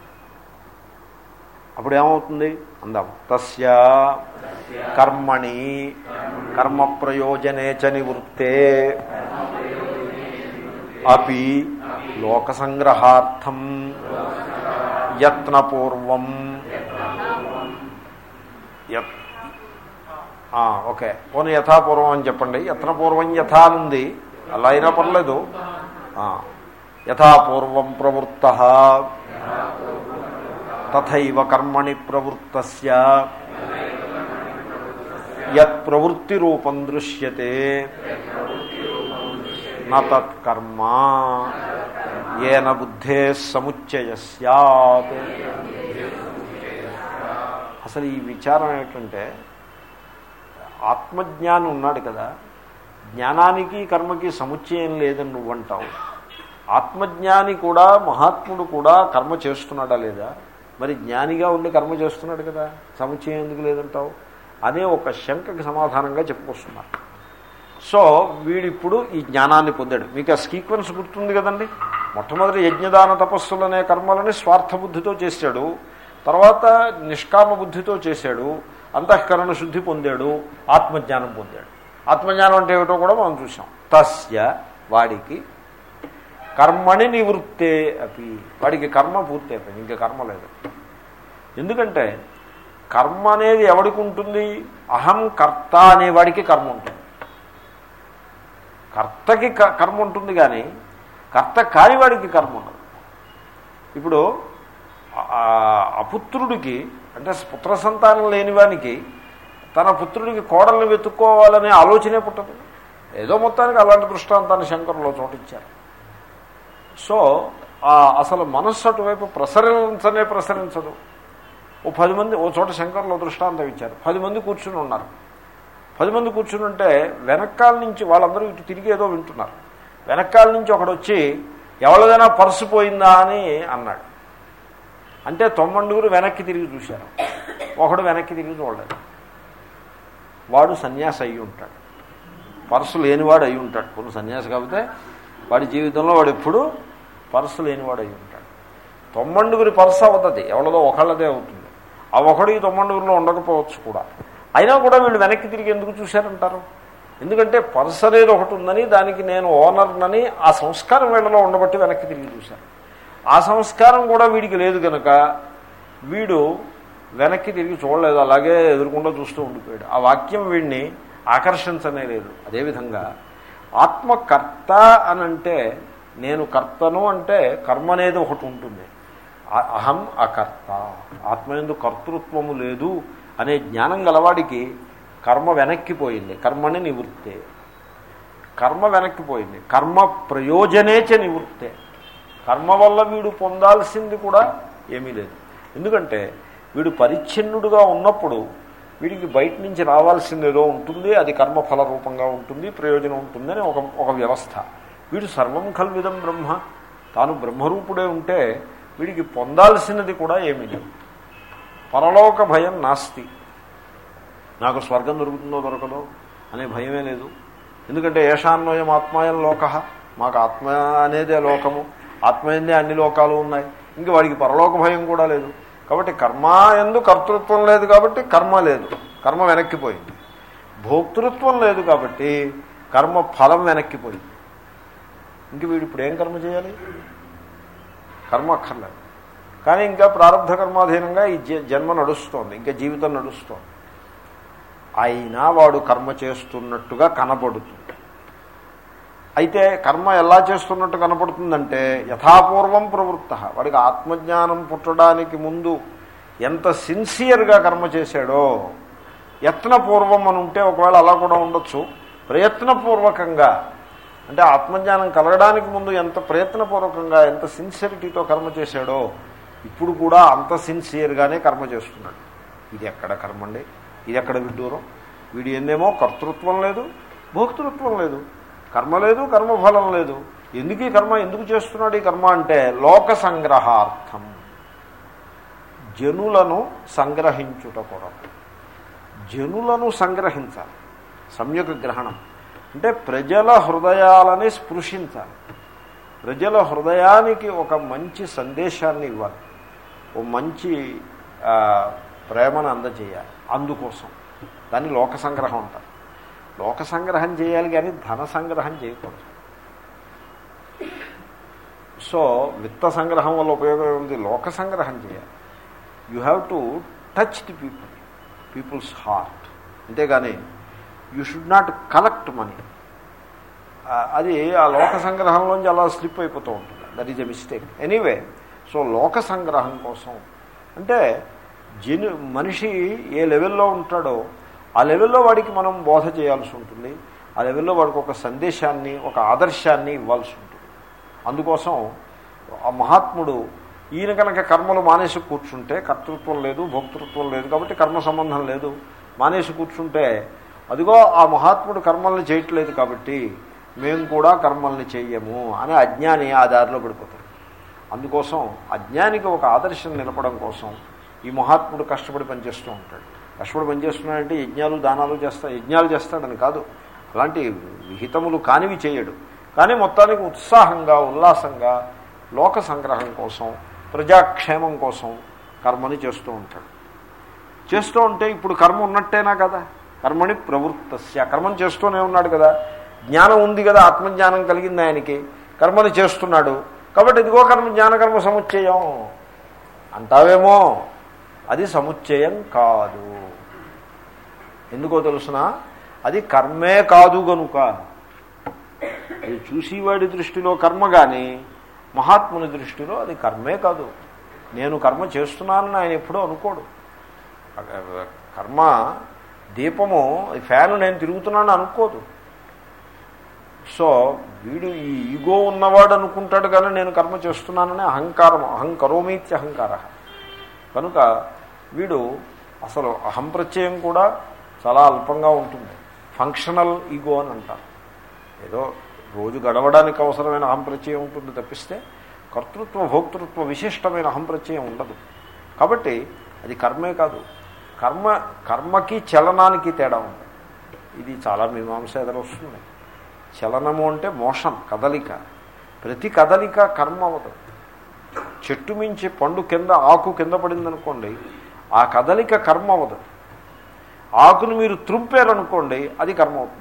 అప్పుడు ఏమవుతుంది అందాం తస్య కర్మణి కర్మ ప్రయోజనే చ నివృత్తే అపి లోక సంగ్రహార్థం యత్నపూర్వం యత్ ఆ, ఓకే పోనీ యథాపూర్వం అని చెప్పండి యత్నపూర్వం యథా అనుంది అలా అయినా పర్లేదు ఆ, యథాపూర్వం ప్రవృత్త తథైవ కర్మణి ప్రవృత్త యత్ ప్రవృత్తి రూపం దృశ్యతే నత్కర్మ ఏన బుద్ధే సముచ్చయ సత్ అసలు ఈ విచారం ఏమిటంటే ఆత్మజ్ఞాని ఉన్నాడు కదా జ్ఞానానికి కర్మకి సముచ్చయం లేదని నువ్వంటావు ఆత్మజ్ఞాని కూడా మహాత్ముడు కూడా కర్మ చేస్తున్నాడా లేదా మరి జ్ఞానిగా ఉండి కర్మ చేస్తున్నాడు కదా సముచ్చయం ఎందుకు లేదంటావు అనే ఒక శంకకి సమాధానంగా చెప్పుకొస్తున్నారు సో వీడిప్పుడు ఈ జ్ఞానాన్ని పొందాడు మీకు ఆ సీక్వెన్స్ గుర్తుంది కదండి మొట్టమొదటి యజ్ఞదాన తపస్సులు అనే కర్మలని స్వార్థ బుద్ధితో చేశాడు తర్వాత నిష్కామ బుద్ధితో చేశాడు అంతఃకరణ శుద్ధి పొందాడు ఆత్మజ్ఞానం పొందాడు ఆత్మజ్ఞానం అంటే ఏమిటో కూడా మనం చూసాం తస్య వాడికి కర్మని నివృత్తే అపి వాడికి కర్మ పూర్తి అయిపోయింది ఇంకా కర్మ లేదు ఎందుకంటే కర్మ అనేది ఎవడికి ఉంటుంది అహం కర్త అనేవాడికి కర్మ ఉంటుంది కర్తకి క- కర్మ ఉంటుంది కానీ కర్త కాని వాడికి కర్మ ఉండదు ఇప్పుడు ఆ అపుత్రుడికి అంటే పుత్ర సంతానం లేనివానికి తన పుత్రుడికి కోడల్ని వెతుక్కోవాలనే ఆలోచనే పుట్టదు ఏదో మొత్తానికి అలాంటి దృష్టాంతాన్ని శంకరులో చోటిచ్చారు సో ఆ అసలు మనస్సు అటువైపు ప్రసరించనే ప్రసరించదు ఓ పది మంది ఓ చోట శంకర్లో దృష్టాంతం ఇచ్చారు పది మంది కూర్చుని ఉన్నారు పది మంది కూర్చుని ఉంటే వెనకాల నుంచి వాళ్ళందరూ ఇటు తిరిగి ఏదో వింటున్నారు వెనకాల నుంచి ఒకడు వచ్చి ఎవరిదైనా పర్సు పోయిందా అని అన్నాడు అంటే తొమ్మండుగురు వెనక్కి తిరిగి చూశారు ఒకడు వెనక్కి తిరిగి చూడలేదు వాడు సన్యాసి అయి ఉంటాడు పర్సు లేనివాడు అయి ఉంటాడు కొన్ని సన్యాసి కాకపోతే వాడి జీవితంలో వాడు ఎప్పుడు పర్సు లేనివాడు అయి ఉంటాడు తొమ్మండుగురి పర్సు అవుతుంది ఎవరిదో ఒకళ్ళదే అవుతుంది ఆ ఒకడు ఈ తొమ్మండుగురిలో ఉండకపోవచ్చు కూడా అయినా కూడా వీళ్ళు వెనక్కి తిరిగి ఎందుకు చూశారంటారు ఎందుకంటే పర్స్ అనేది ఒకటి ఉందని దానికి నేను ఓనర్నని ఆ సంస్కారం వీళ్ళలో ఉండబట్టి వెనక్కి తిరిగి చూశాను ఆ సంస్కారం కూడా వీడికి లేదు కనుక వీడు వెనక్కి తిరిగి చూడలేదు అలాగే ఎదురుకుండా చూస్తూ ఉండిపోయాడు ఆ వాక్యం వీడిని ఆకర్షించనే లేదు అదేవిధంగా ఆత్మకర్త అని అంటే నేను కర్తను అంటే కర్మ అనేది ఒకటి ఉంటుంది అ- అహం అకర్త ఆత్మయందు కర్తృత్వము లేదు అనే జ్ఞానం గలవాడికి కర్మ వెనక్కిపోయింది కర్మని నివృత్తే కర్మ వెనక్కిపోయింది కర్మ ప్రయోజనేచ నివృత్తే కర్మ వల్ల వీడు పొందాల్సింది కూడా ఏమీ లేదు ఎందుకంటే వీడు పరిచ్ఛిన్నుడుగా ఉన్నప్పుడు వీడికి బయట నుంచి రావాల్సింది ఏదో ఉంటుంది అది కర్మఫల రూపంగా ఉంటుంది ప్రయోజనం ఉంటుంది అని ఒక ఒక వ్యవస్థ వీడు సర్వం కల్విదం బ్రహ్మ తాను బ్రహ్మరూపుడే ఉంటే వీడికి పొందాల్సినది కూడా ఏమీ లేదు పరలోక భయం నాస్తి నాకు స్వర్గం దొరుకుతుందో దొరకదో అనే భయమే లేదు ఎందుకంటే ఏషాన్వయం ఆత్మాయం లోక మాకు ఆత్మ అనేదే లోకము ఆత్మయందే అన్ని లోకాలు ఉన్నాయి ఇంక వాడికి పరలోక భయం కూడా లేదు కాబట్టి కర్మ ఎందు కర్తృత్వం లేదు కాబట్టి కర్మ లేదు కర్మ వెనక్కిపోయింది భోక్తృత్వం లేదు కాబట్టి కర్మ ఫలం వెనక్కిపోయింది ఇంక వీడు ఇప్పుడు ఏం కర్మ చేయాలి కర్మ అక్కర్లేదు కానీ ఇంకా ప్రారంభ కర్మాధీనంగా ఈ జ- జన్మ నడుస్తోంది ఇంకా జీవితం నడుస్తోంది అయినా వాడు కర్మ చేస్తున్నట్టుగా కనబడుతుంది అయితే కర్మ ఎలా చేస్తున్నట్టు కనపడుతుందంటే యథాపూర్వం ప్రవృత్త వాడికి ఆత్మజ్ఞానం పుట్టడానికి ముందు ఎంత సిన్సియర్గా కర్మ చేశాడో యత్నపూర్వం అని ఉంటే ఒకవేళ అలా కూడా ఉండొచ్చు ప్రయత్నపూర్వకంగా అంటే ఆత్మజ్ఞానం కలగడానికి ముందు ఎంత ప్రయత్నపూర్వకంగా ఎంత సిన్సియరిటీతో కర్మ చేశాడో ఇప్పుడు కూడా అంత సిన్సియర్గానే కర్మ చేస్తున్నాడు ఇది ఎక్కడ కర్మ అండి ఇది ఎక్కడ విడ్డూరం వీడి ఏందేమో కర్తృత్వం లేదు భోక్తృత్వం లేదు కర్మ లేదు కర్మఫలం లేదు ఎందుకు ఈ కర్మ ఎందుకు చేస్తున్నాడు ఈ కర్మ అంటే లోక సంగ్రహార్థం జనులను సంగ్రహించుట కొరకు జనులను సంగ్రహించాలి సమ్యక్ గ్రహణం అంటే ప్రజల హృదయాలని స్పృశించాలి ప్రజల హృదయానికి ఒక మంచి సందేశాన్ని ఇవ్వాలి ఓ మంచి ఆ, ప్రేమను అందజేయాలి అందుకోసం దాన్ని లోక సంగ్రహం అంటారు లోక సంగ్రహం చేయాలి కానీ ధన సంగ్రహం చేయకూడదు సో విత్త సంగ్రహం వల్ల ఉపయోగం ఉంది లోక సంగ్రహం చేయాలి you have to touch the people people's heart అంతేగాని you should not collect money అది ఆ లోక సంగ్రహంలోంచి అలా స్లిప్ అయిపోతూ ఉంటుంది that is a mistake anyway so లోక సంగ్రహం కోసం అంటే జను మనిషి ఏ లెవెల్లో ఉంటాడో ఆ లెవెల్లో వాడికి మనం బోధ చేయాల్సి ఉంటుంది ఆ లెవెల్లో వాడికి ఒక సందేశాన్ని ఒక ఆదర్శాన్ని ఇవ్వాల్సి ఉంటుంది అందుకోసం ఆ మహాత్ముడు ఈయన కనుక కర్మలు మానేసి కూర్చుంటే కర్తృత్వం లేదు భోక్తృత్వం లేదు కాబట్టి కర్మ సంబంధం లేదు మానేసి కూర్చుంటే అదిగో ఆ మహాత్ముడు కర్మల్ని చేయట్లేదు కాబట్టి మేము కూడా కర్మల్ని చెయ్యము అని అజ్ఞాని ఆ దారిలో పడిపోతాడు అందుకోసం అజ్ఞానికి ఒక ఆదర్శం నిలపడం కోసం ఈ మహాత్ముడు కష్టపడి పనిచేస్తూ ఉంటాడు కష్టపడి పనిచేస్తున్నాడంటే యజ్ఞాలు దానాలు చేస్తా యజ్ఞాలు చేస్తాడని కాదు అలాంటి విహితములు కానివి చేయడు కానీ మొత్తానికి ఉత్సాహంగా ఉల్లాసంగా లోక సంగ్రహం కోసం ప్రజాక్షేమం కోసం కర్మని చేస్తూ ఉంటాడు చేస్తూ ఉంటే ఇప్పుడు కర్మ ఉన్నట్టేనా కదా కర్మని ప్రవృత్తస్య కర్మని చేస్తూనే ఉన్నాడు కదా జ్ఞానం ఉంది కదా ఆత్మజ్ఞానం కలిగింది ఆయనకి కర్మని చేస్తున్నాడు కాబట్టి ఇదిగో కర్మ జ్ఞానకర్మ సముచ్చయం అంటావేమో అది సముచ్చయం కాదు ఎందుకో తెలుసిన అది కర్మే కాదు గనుక అది చూసేవాడి దృష్టిలో కర్మ కానీ మహాత్ముని దృష్టిలో అది కర్మే కాదు నేను కర్మ చేస్తున్నానని ఆయన ఎప్పుడూ అనుకోడు కర్మ దీపము ఫ్యాను నేను తిరుగుతున్నాను అనుకోదు సో వీడు ఈ ఈగో ఉన్నవాడు అనుకుంటాడు కానీ నేను కర్మ చేస్తున్నానని అహంకారం అహంకరోమీత్య అహంకార కనుక వీడు అసలు అహం ప్రత్యయం కూడా చాలా అల్పంగా ఉంటుంది ఫంక్షనల్ ఈగో అని అంటారు ఏదో రోజు గడవడానికి అవసరమైన అహం ప్రత్యయం ఉంటుంది తప్పిస్తే కర్తృత్వ భోక్తృత్వ విశిష్టమైన అహం ప్రత్యయం ఉండదు కాబట్టి అది కర్మే కాదు కర్మ కర్మకి చలనానికి తేడా ఉంది ఇది చాలా మీమాంస ఎదురొస్తుంది చలనము అంటే మోషన్ కదలిక ప్రతి కదలిక కర్మ అవుతుంది చెట్టు మించి పండు కింద ఆకు కింద పడిందనుకోండి ఆ కదలిక కర్మ అవ్వదు ఆకును మీరు త్రుంపారనుకోండి అది కర్మ అవుతుంది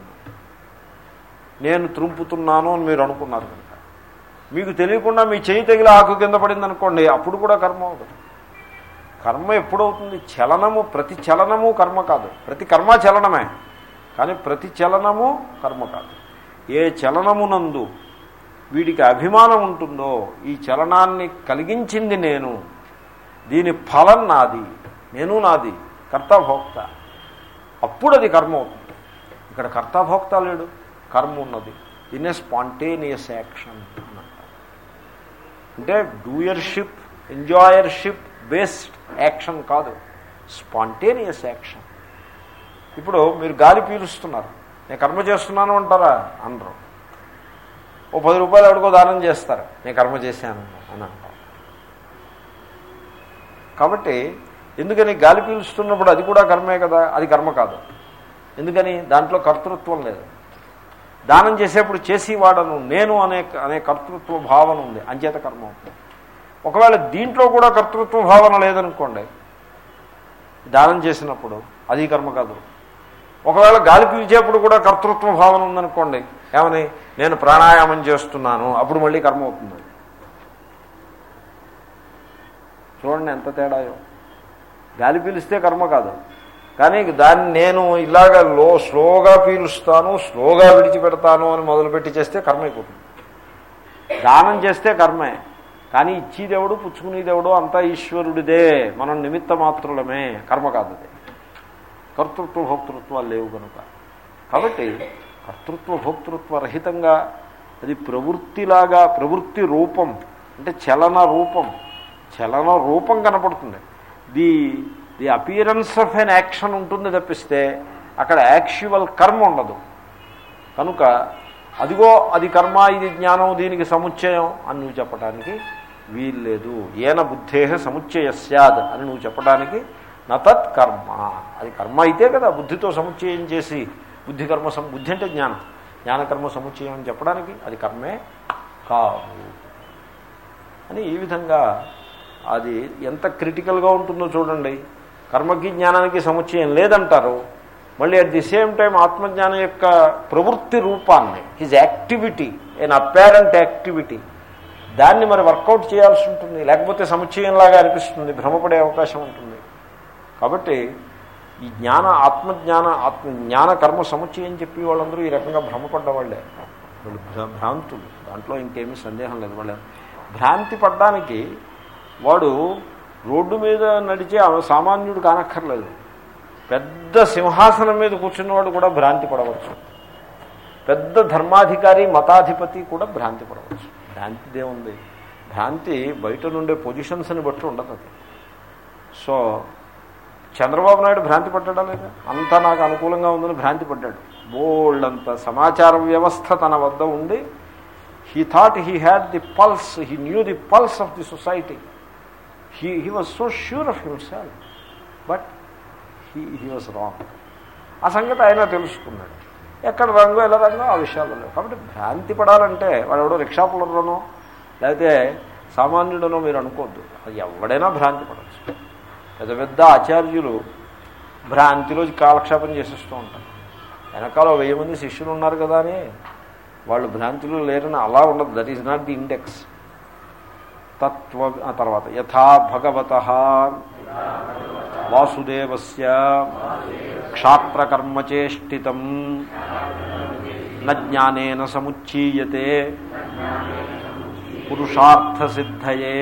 నేను త్రుంపుతున్నాను అని మీరు అనుకున్నారు కనుక మీకు తెలియకుండా మీ చేయి తగిలి ఆకు కింద పడింది అనుకోండి అప్పుడు కూడా కర్మ అవుతుంది కర్మ ఎప్పుడవుతుంది చలనము ప్రతి చలనము కర్మ కాదు ప్రతి కర్మ చలనమే కానీ ప్రతి చలనము కర్మ కాదు ఏ చలనమునందు వీడికి అభిమానం ఉంటుందో ఈ చలనాన్ని కలిగించింది నేను దీని ఫలం నాది నేను నాది కర్తాభోక్త అప్పుడు అది కర్మ అవుతుంది ఇక్కడ కర్తాభోక్త లేడు కర్మ ఉన్నది దీన్నే స్పాంటేనియస్ యాక్షన్ అని అంటారు అంటే డూయర్షిప్ ఎంజాయర్షిప్ బేస్డ్ యాక్షన్ కాదు స్పాంటేనియస్ యాక్షన్ ఇప్పుడు మీరు గాలి పీలుస్తున్నారు నేను కర్మ చేస్తున్నాను అంటారా అనరు ఓ పది రూపాయలు ఎవరికో దానం చేస్తారు నేను కర్మ చేశాను అని అంటారు కాబట్టి ఎందుకని గాలి పీలుస్తున్నప్పుడు అది కూడా కర్మే కదా అది కర్మ కాదు ఎందుకని దాంట్లో కర్తృత్వం లేదు దానం చేసేప్పుడు చేసేవాడను నేను అనే అనే కర్తృత్వ భావన ఉంది అంచేత కర్మ అవుతుంది ఒకవేళ దీంట్లో కూడా కర్తృత్వ భావన లేదనుకోండి దానం చేసినప్పుడు అది కర్మ కాదు ఒకవేళ గాలి పీల్చేప్పుడు కూడా కర్తృత్వ భావన ఉందనుకోండి ఏమని నేను ప్రాణాయామం చేస్తున్నాను అప్పుడు మళ్ళీ కర్మ అవుతుంది చూడండి ఎంత తేడాయో గాలి పీలిస్తే కర్మ కాదు కానీ దాన్ని నేను ఇలాగ లో స్లోగా పీలుస్తాను స్లోగా విడిచిపెడతాను అని మొదలుపెట్టి చేస్తే కర్మ అయిపోతుంది దానం చేస్తే కర్మే కానీ ఇచ్చేదెవడు పుచ్చుకునేదెవడు అంతా ఈశ్వరుడిదే మనం నిమిత్త మాత్రులమే కర్మ కాదు అది కర్తృత్వ భోక్తృత్వాలు లేవు కనుక కాబట్టి కర్తృత్వ భోక్తృత్వ రహితంగా అది ప్రవృత్తిలాగా ప్రవృత్తి రూపం అంటే చలన రూపం చలన రూపం కనపడుతుంది the the appearance of an action ఉంటుంది తప్పిస్తే అక్కడ యాక్చువల్ కర్మ ఉండదు కనుక అదిగో అది కర్మ ఇది జ్ఞానం దీనికి సముచ్చయం అని నువ్వు చెప్పడానికి వీల్లేదు ఏన బుద్ధే సముచ్చయ సద్ అని నువ్వు చెప్పడానికి నతత్ కర్మ అది కర్మ అయితే కదా బుద్ధితో సముచ్చయం చేసి బుద్ధి కర్మ సం బుద్ధి అంటే జ్ఞానం జ్ఞానకర్మ సముచ్చయం అని చెప్పడానికి అది కర్మే కాదు అని ఈ విధంగా అది ఎంత క్రిటికల్గా ఉంటుందో చూడండి కర్మకి జ్ఞానానికి సముచ్చయం లేదంటారు మళ్ళీ అట్ ది సేమ్ టైం ఆత్మజ్ఞానం యొక్క ప్రవృత్తి రూపాన్ని his activity an apparent activity దాన్ని మరి వర్కౌట్ చేయాల్సి ఉంటుంది లేకపోతే సముచ్చయంలాగా అనిపిస్తుంది భ్రమపడే అవకాశం ఉంటుంది కాబట్టి ఈ జ్ఞాన ఆత్మజ్ఞాన ఆత్మ జ్ఞాన కర్మ సముచ్చయం చెప్పి వాళ్ళందరూ ఈ రకంగా భ్రమపడ్డ వాళ్ళే వాళ్ళు భ్రా- భ్రాంతులు దాంట్లో ఇంకేమీ సందేహం లేదు వాళ్ళ భ్రాంతి పడ్డానికి వాడు రోడ్డు మీద నడిచే ఆ సామాన్యుడు కానక్కర్లేదు పెద్ద సింహాసనం మీద కూర్చున్నవాడు కూడా భ్రాంతి పడవచ్చు పెద్ద ధర్మాధికారి మతాధిపతి కూడా భ్రాంతి పడవచ్చు భ్రాంతిదే ఉంది భ్రాంతి బయట నుండే పొజిషన్స్ని బట్టి ఉండదు అది సో చంద్రబాబు నాయుడు భ్రాంతి పడ్డా లేదా అంతా నాకు అనుకూలంగా ఉందని భ్రాంతి పడ్డాడు బోల్డ్ అంత సమాచార వ్యవస్థ తన వద్ద ఉండి he thought he had the pulse he knew the pulse of the society he he was so sure of himself but he he was wrong ఆ సంగతి ఆయన తెలుసుకున్నాడు ఎక్కడ రంగు ఎలా రంగు ఆ విషయాలు లేవు కాబట్టి భ్రాంతి పడాలంటే వాడు ఎవడో రిక్షా పుల్లర్లోనో లేకపోతే సామాన్యుడనో మీరు అనుకోవద్దు అది ఎవడైనా భ్రాంతి పడవచ్చు పెద్ద పెద్ద ఆచార్యులు భ్రాంతిలో కాలక్షేపం చేసేస్తూ ఉంటారు వెనకాల ఓ వెయ్యి మంది శిష్యులు ఉన్నారు కదా అని వాళ్ళు భ్రాంతిలో లేరని అలా ఉండదు that is not the index తత్వ ఆ తర్వాత యథా భగవత వాసుదేవస్య క్షాత్రకర్మచేష్టితం జ్ఞానేన సముచ్చీయతే పురుషార్థసిద్ధయే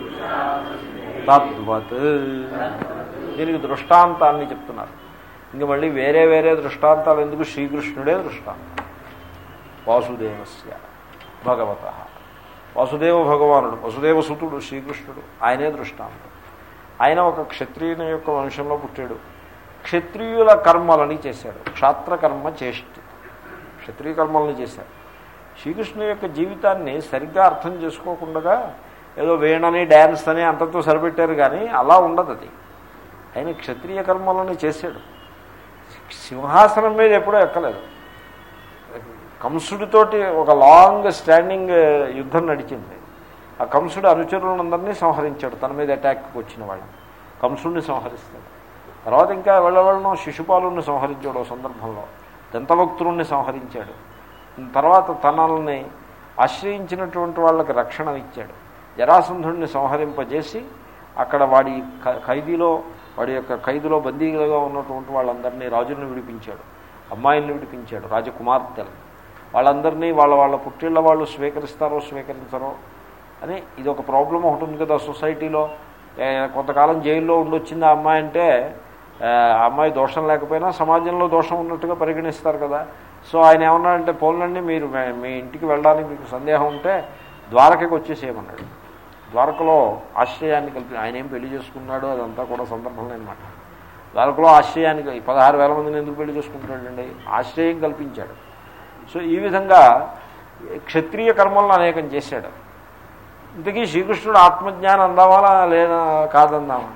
తద్వత్ దీనికి దృష్టాంతాన్ని చెప్తున్నారు ఇంక మళ్ళీ వేరే వేరే దృష్టాంతాలు ఎందుకు శ్రీకృష్ణుడే దృష్టాంతం వాసుదేవస్య భగవత వాసుదేవ భగవానుడు వసుదేవ సుతుడు శ్రీకృష్ణుడు ఆయనే దృష్టాంతం ఆయన ఒక క్షత్రియుని యొక్క వంశంలో పుట్టాడు క్షత్రియుల కర్మలని చేశాడు క్షాత్రకర్మ చేష్టి క్షత్రియ కర్మలని చేశాడు శ్రీకృష్ణు యొక్క జీవితాన్ని సరిగ్గా అర్థం చేసుకోకుండా ఏదో వేణని డ్యాన్స్ అని అంతతో సరిపెట్టారు కానీ అలా ఉండదు అది ఆయన క్షత్రియ కర్మలని చేశాడు సింహాసనం మీద ఎప్పుడూ ఎక్కలేదు కంసుడితోటి ఒక లాంగ్ స్టాండింగ్ యుద్ధం నడిచింది ఆ కంసుడు అనుచరులందరినీ సంహరించాడు తన మీద అటాక్కి వచ్చిన వాళ్ళని కంసుడిని సంహరిస్తాడు తర్వాత ఇంకా వెళ్ళవెళ్ళను శిశుపాలుని సంహరించాడు ఓ సందర్భంలో దంతభక్తుడిని సంహరించాడు తర్వాత తనల్ని ఆశ్రయించినటువంటి వాళ్ళకి రక్షణ ఇచ్చాడు జరాసంధుడిని సంహరింపజేసి అక్కడ వాడి ఖ- ఖైదీలో వాడి యొక్క ఖైదులో బందీలుగా ఉన్నటువంటి వాళ్ళందరినీ రాజులను విడిపించాడు అమ్మాయిల్ని విడిపించాడు రాజకుమార్తెలు వాళ్ళందరినీ వాళ్ళ వాళ్ళ పుట్టిళ్ళ వాళ్ళు స్వీకరిస్తారో స్వీకరించరో అని ఇది ఒక ప్రాబ్లం ఒకటి ఉంది కదా సొసైటీలో ఏ, కొంతకాలం జైల్లో ఉండొచ్చింది ఆ అమ్మాయి అంటే ఆ ఆ అమ్మాయి దోషం లేకపోయినా సమాజంలో దోషం ఉన్నట్టుగా పరిగణిస్తారు కదా సో ఆయన ఏమన్నాడంటే పోలండి మీరు మే- మీ ఇంటికి వెళ్ళడానికి మీకు సందేహం ఉంటే ద్వారకకి వచ్చేసేయమన్నాడు ద్వారకలో ఆశ్రయాన్ని కల్పి ఆయన ఏం పెళ్లి చేసుకున్నాడో అదంతా కూడా సందర్భం లేనమాట ద్వారకలో ఆశ్రయానికి పదహారు వేల మందిని ఎందుకు పెళ్లి చేసుకుంటాడండి ఆశ్రయం కల్పించాడు సో ఈ విధంగా క్షత్రియ కర్మలను అనేకం చేశాడు ఇంతకీ శ్రీకృష్ణుడు ఆత్మజ్ఞానం అందామా లేదా కాదందామా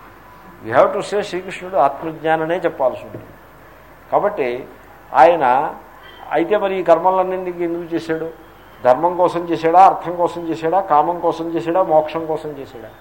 వీ హ్యావ్ టు సే శ్రీకృష్ణుడు ఆత్మజ్ఞాననే చెప్పాల్సి ఉంటుంది కాబట్టి ఆయన అయితే మరి ఈ కర్మలన్నింటికి ఎందుకు చేశాడు ధర్మం కోసం చేశాడా అర్థం కోసం చేశాడా కామం కోసం చేశాడా మోక్షం కోసం చేశాడా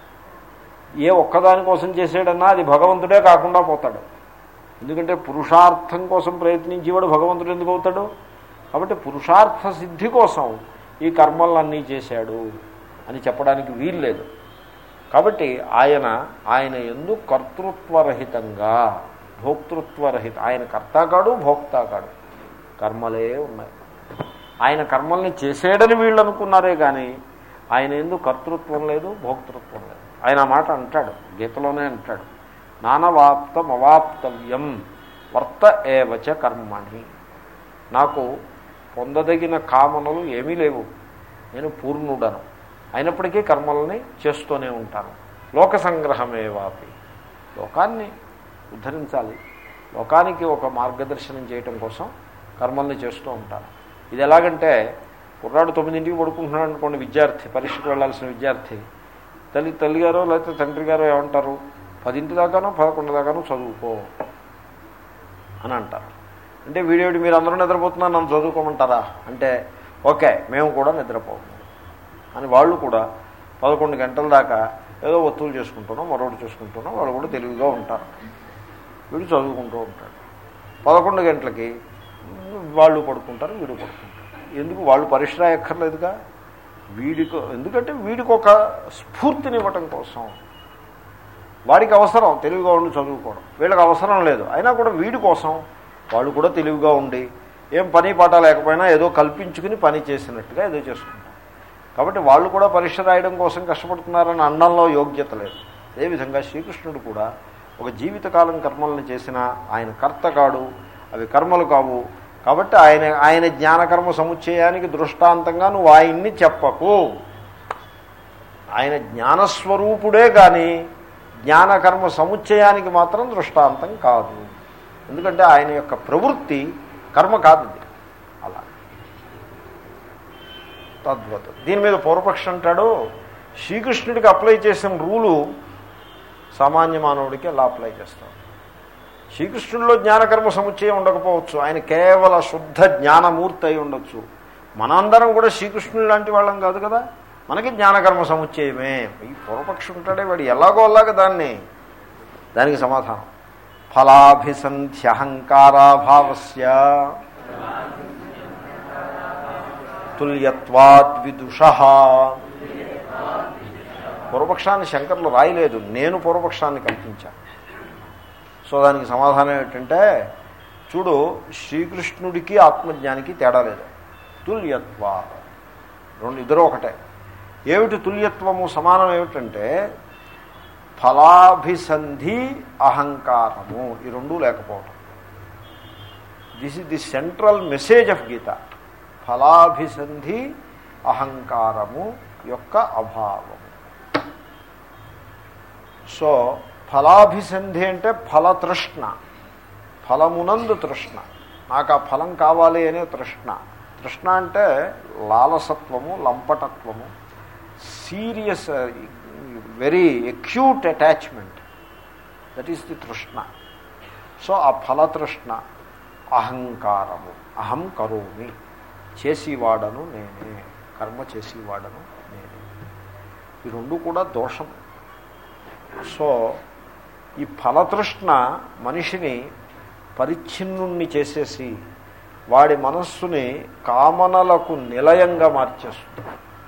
ఏ ఒక్కదాని కోసం చేశాడన్నా అది భగవంతుడే కాకుండా పోతాడు ఎందుకంటే పురుషార్థం కోసం ప్రయత్నించేవాడు భగవంతుడు ఎందుకు అవుతాడు కాబట్టి పురుషార్థ సిద్ధి కోసం ఈ కర్మలన్నీ చేశాడు అని చెప్పడానికి వీలు లేదు కాబట్టి ఆయన ఆయన ఎందు కర్తృత్వరహితంగా భోక్తృత్వరహిత ఆయన కర్త కాడు భోక్త కాడు కర్మలే ఉన్నాయి ఆయన కర్మల్ని చేసేయడని వీళ్ళు అనుకున్నారే కానీ ఆయన ఎందు కర్తృత్వం లేదు భోక్తృత్వం లేదు ఆయన ఆ మాట అంటాడు గీతలోనే అంటాడు నానవాప్తం అవాప్తవ్యం వర్త ఏవచ కర్మణి నాకు పొందదగిన కామనలు ఏమీ లేవు నేను పూర్ణుడను అయినప్పటికీ కర్మల్ని చేస్తూనే ఉంటాను లోక సంగ్రహమేవాపి లోకాన్ని ఉద్ధరించాలి లోకానికి ఒక మార్గదర్శనం చేయటం కోసం కర్మల్ని చేస్తూ ఉంటాను ఇది ఎలాగంటే కుర్రాడు తొమ్మిదింటికి పడుకుంటున్నాడు అనుకోండి విద్యార్థి పరీక్షకు వెళ్ళాల్సిన విద్యార్థి తల్లి తల్లిగారో లేకపోతే తండ్రి గారో ఏమంటారు పదింటి దాకానో పదకొండు దాకానో చదువుకో అని అంటారు అంటే వీడేవిడి మీరు అందరూ నిద్రపోతున్నారు నన్ను చదువుకోమంటారా అంటే ఓకే మేము కూడా నిద్రపోము అని వాళ్ళు కూడా పదకొండు గంటల దాకా ఏదో ఒత్తులు చేసుకుంటున్నాం మరొకటి చేసుకుంటున్నాం వాళ్ళు కూడా తెలివిగా ఉంటారు వీడు చదువుకుంటూ ఉంటాడు పదకొండు గంటలకి వాళ్ళు పడుకుంటారు వీడు పడుకుంటారు ఎందుకు వాళ్ళు పరిశ్ర ఎక్కర్లేదుగా వీడికి ఎందుకంటే వీడికి ఒక స్ఫూర్తినివ్వటం కోసం వాడికి అవసరం తెలివిగా ఉండి చదువుకోవడం వీళ్ళకి అవసరం లేదు అయినా కూడా వీడి కోసం వాళ్ళు కూడా తెలివిగా ఉండి ఏం పని పాట లేకపోయినా ఏదో కల్పించుకుని పని చేసినట్టుగా ఏదో చేసుకుంటారు కాబట్టి వాళ్ళు కూడా పరీక్ష రాయడం కోసం కష్టపడుతున్నారని అండంలో యోగ్యత లేదు అదేవిధంగా శ్రీకృష్ణుడు కూడా ఒక జీవితకాలం కర్మలను చేసిన ఆయన కర్త కాడు అవి కర్మలు కావు కాబట్టి ఆయన ఆయన జ్ఞానకర్మ సముచ్చయానికి దృష్టాంతంగా నువ్వు ఆయన్ని చెప్పకు ఆయన జ్ఞానస్వరూపుడే కానీ జ్ఞానకర్మ సముచ్చయానికి మాత్రం దృష్టాంతం కాదు ఎందుకంటే ఆయన యొక్క ప్రవృత్తి కర్మ కాదు ఇది అలా తద్వత్ దీని మీద పూర్వపక్షం అంటాడు శ్రీకృష్ణుడికి అప్లై చేసిన రూలు సామాన్య మానవుడికి ఎలా అప్లై చేస్తాం శ్రీకృష్ణుడిలో జ్ఞానకర్మ సముచ్చయం ఉండకపోవచ్చు ఆయన కేవల శుద్ధ జ్ఞానమూర్తి అయి ఉండొచ్చు మనందరం కూడా శ్రీకృష్ణుడు లాంటి వాళ్ళం కాదు కదా మనకి జ్ఞానకర్మ సముచ్చయమే ఈ పూర్వపక్షం ఉంటాడే వాడు ఎలాగో అలాగ దాన్ని దానికి సమాధానం ఫలాభిసంధ్యహంకారాభావస్య తుల్యత్వాద్విదుష పూర్వపక్షాన్ని శంకర్లు రాయలేదు నేను పూర్వపక్షాన్ని కల్పించాను సో దానికి సమాధానం ఏంటంటే చూడు శ్రీకృష్ణుడికి ఆత్మజ్ఞానికి తేడా లేదు తుల్యత్వ రెండు ఇద్దరు ఒకటే ఏమిటి తుల్యత్వము సమానం ఏమిటంటే ఫలాభిసంధి అహంకారము ఈ రెండూ లేకపోవటం this is the central message of Gita ఫలాభిసంధి అహంకారము యొక్క అభావము సో ఫలాభిసంధి అంటే ఫలతృష్ణ ఫలమునందు తృష్ణ నాకు ఆ ఫలం కావాలి అనే తృష్ణ తృష్ణ అంటే లాలసత్వము లంపటత్వము serious very acute attachment that is the తృష్ణ సో ఆ ఫలతృష్ణ అహంకారము అహం కరోమి చేసేవాడను నేనే కర్మ చేసేవాడను నేనే ఈ రెండు కూడా దోషం సో ఈ ఫలతృష్ణ మనిషిని పరిచ్ఛిన్నుణ్ణి చేసేసి వాడి మనస్సుని కామనలకు నిలయంగా మార్చేస్తుంది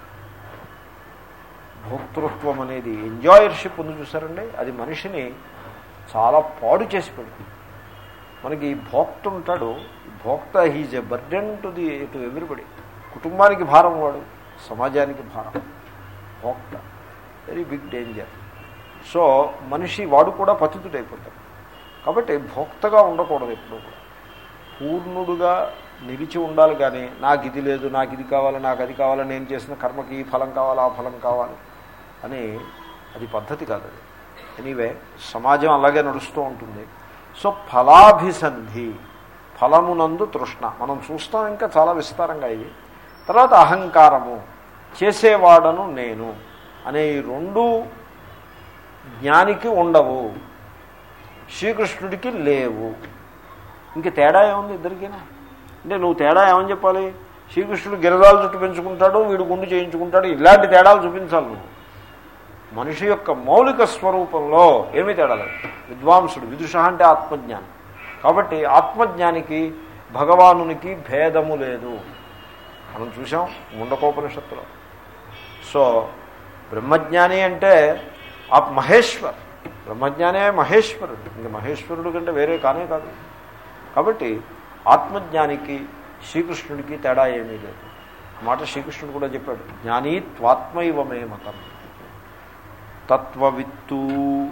భోక్తృత్వం అనేది ఎంజాయర్షిప్ ఉంది చూసారండి అది మనిషిని చాలా పాడు చేసి పెడుతుంది మనకి ఈ భోక్త ఉంటాడు భోక్త he's a burden to the to everybody కుటుంబానికి భారం వాడు సమాజానికి భారం భోక్త వెరీ బిగ్ డేంజర్ సో మనిషి వాడు కూడా పతితుడైపోతాడు కాబట్టి భోక్తగా ఉండకూడదు ఎప్పుడు కూడా పూర్ణుడుగా నిలిచి ఉండాలి కానీ నాకు ఇది లేదు నాకు ఇది కావాలి నాకు అది కావాలి నేను చేసిన కర్మకి ఈ ఫలం కావాలి ఆ ఫలం కావాలి అని అది పద్ధతి కాదు అది ఎనీవే సమాజం అలాగే నడుస్తూ ఉంటుంది సో ఫలాభిసంధి ఫలమునందు తృష్ణ మనం చూస్తాం ఇంకా చాలా విస్తారంగా ఇది తర్వాత అహంకారము చేసేవాడను నేను అనే ఈ రెండు జ్ఞానికి ఉండవు శ్రీకృష్ణుడికి లేవు ఇంక తేడా ఏముంది ఇద్దరికీనా అంటే నువ్వు తేడా ఏమని చెప్పాలి శ్రీకృష్ణుడు గిరదాలు చుట్టూ పెంచుకుంటాడు వీడు గుండు చేయించుకుంటాడు ఇలాంటి తేడాలు చూపించాలి నువ్వు మనిషి యొక్క మౌలిక స్వరూపంలో ఏమీ తేడా లేదు విద్వాంసుడు విదుష అంటే ఆత్మజ్ఞానం కాబట్టి ఆత్మజ్ఞానికి భగవానునికి భేదము లేదు మనం చూసాం ముండకోపనిషత్తులో సో బ్రహ్మజ్ఞాని అంటే ఆ మహేశ్వర్ బ్రహ్మజ్ఞానే మహేశ్వరుడు ఇంక మహేశ్వరుడు కంటే వేరే కానే కాదు కాబట్టి ఆత్మజ్ఞానికి శ్రీకృష్ణుడికి తేడా ఏమీ లేదు ఆ మాట శ్రీకృష్ణుడు కూడా చెప్పాడు జ్ఞానీ త్వాత్మైవమే మతం తత్వవిత్తు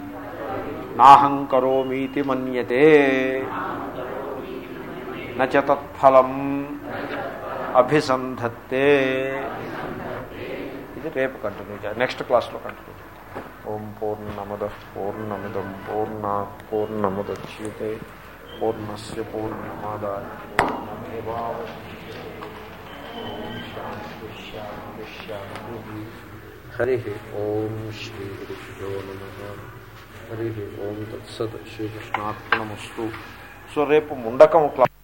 నాహంకరోమీతి మన్యతే నచ తత్ఫలం అభిసంధత్తే ఇది రేపు కంటిన్యూ చేయాలి నెక్స్ట్ క్లాస్లో కంటిన్యూ చేయాలి ఓం పూర్ణమద పూర్ణమిదం పూర్ణ పూర్ణముద్యతే పూర్ణస్ పూర్ణమాదాయ పూర్ణమేవాశంతి హరి ఓం శ్రీ గురుభ్యో నమ హరి ఓం తత్సత్ శ్రీకృష్ణార్పణమస్తు సో రేపు ముండకం క్లాస్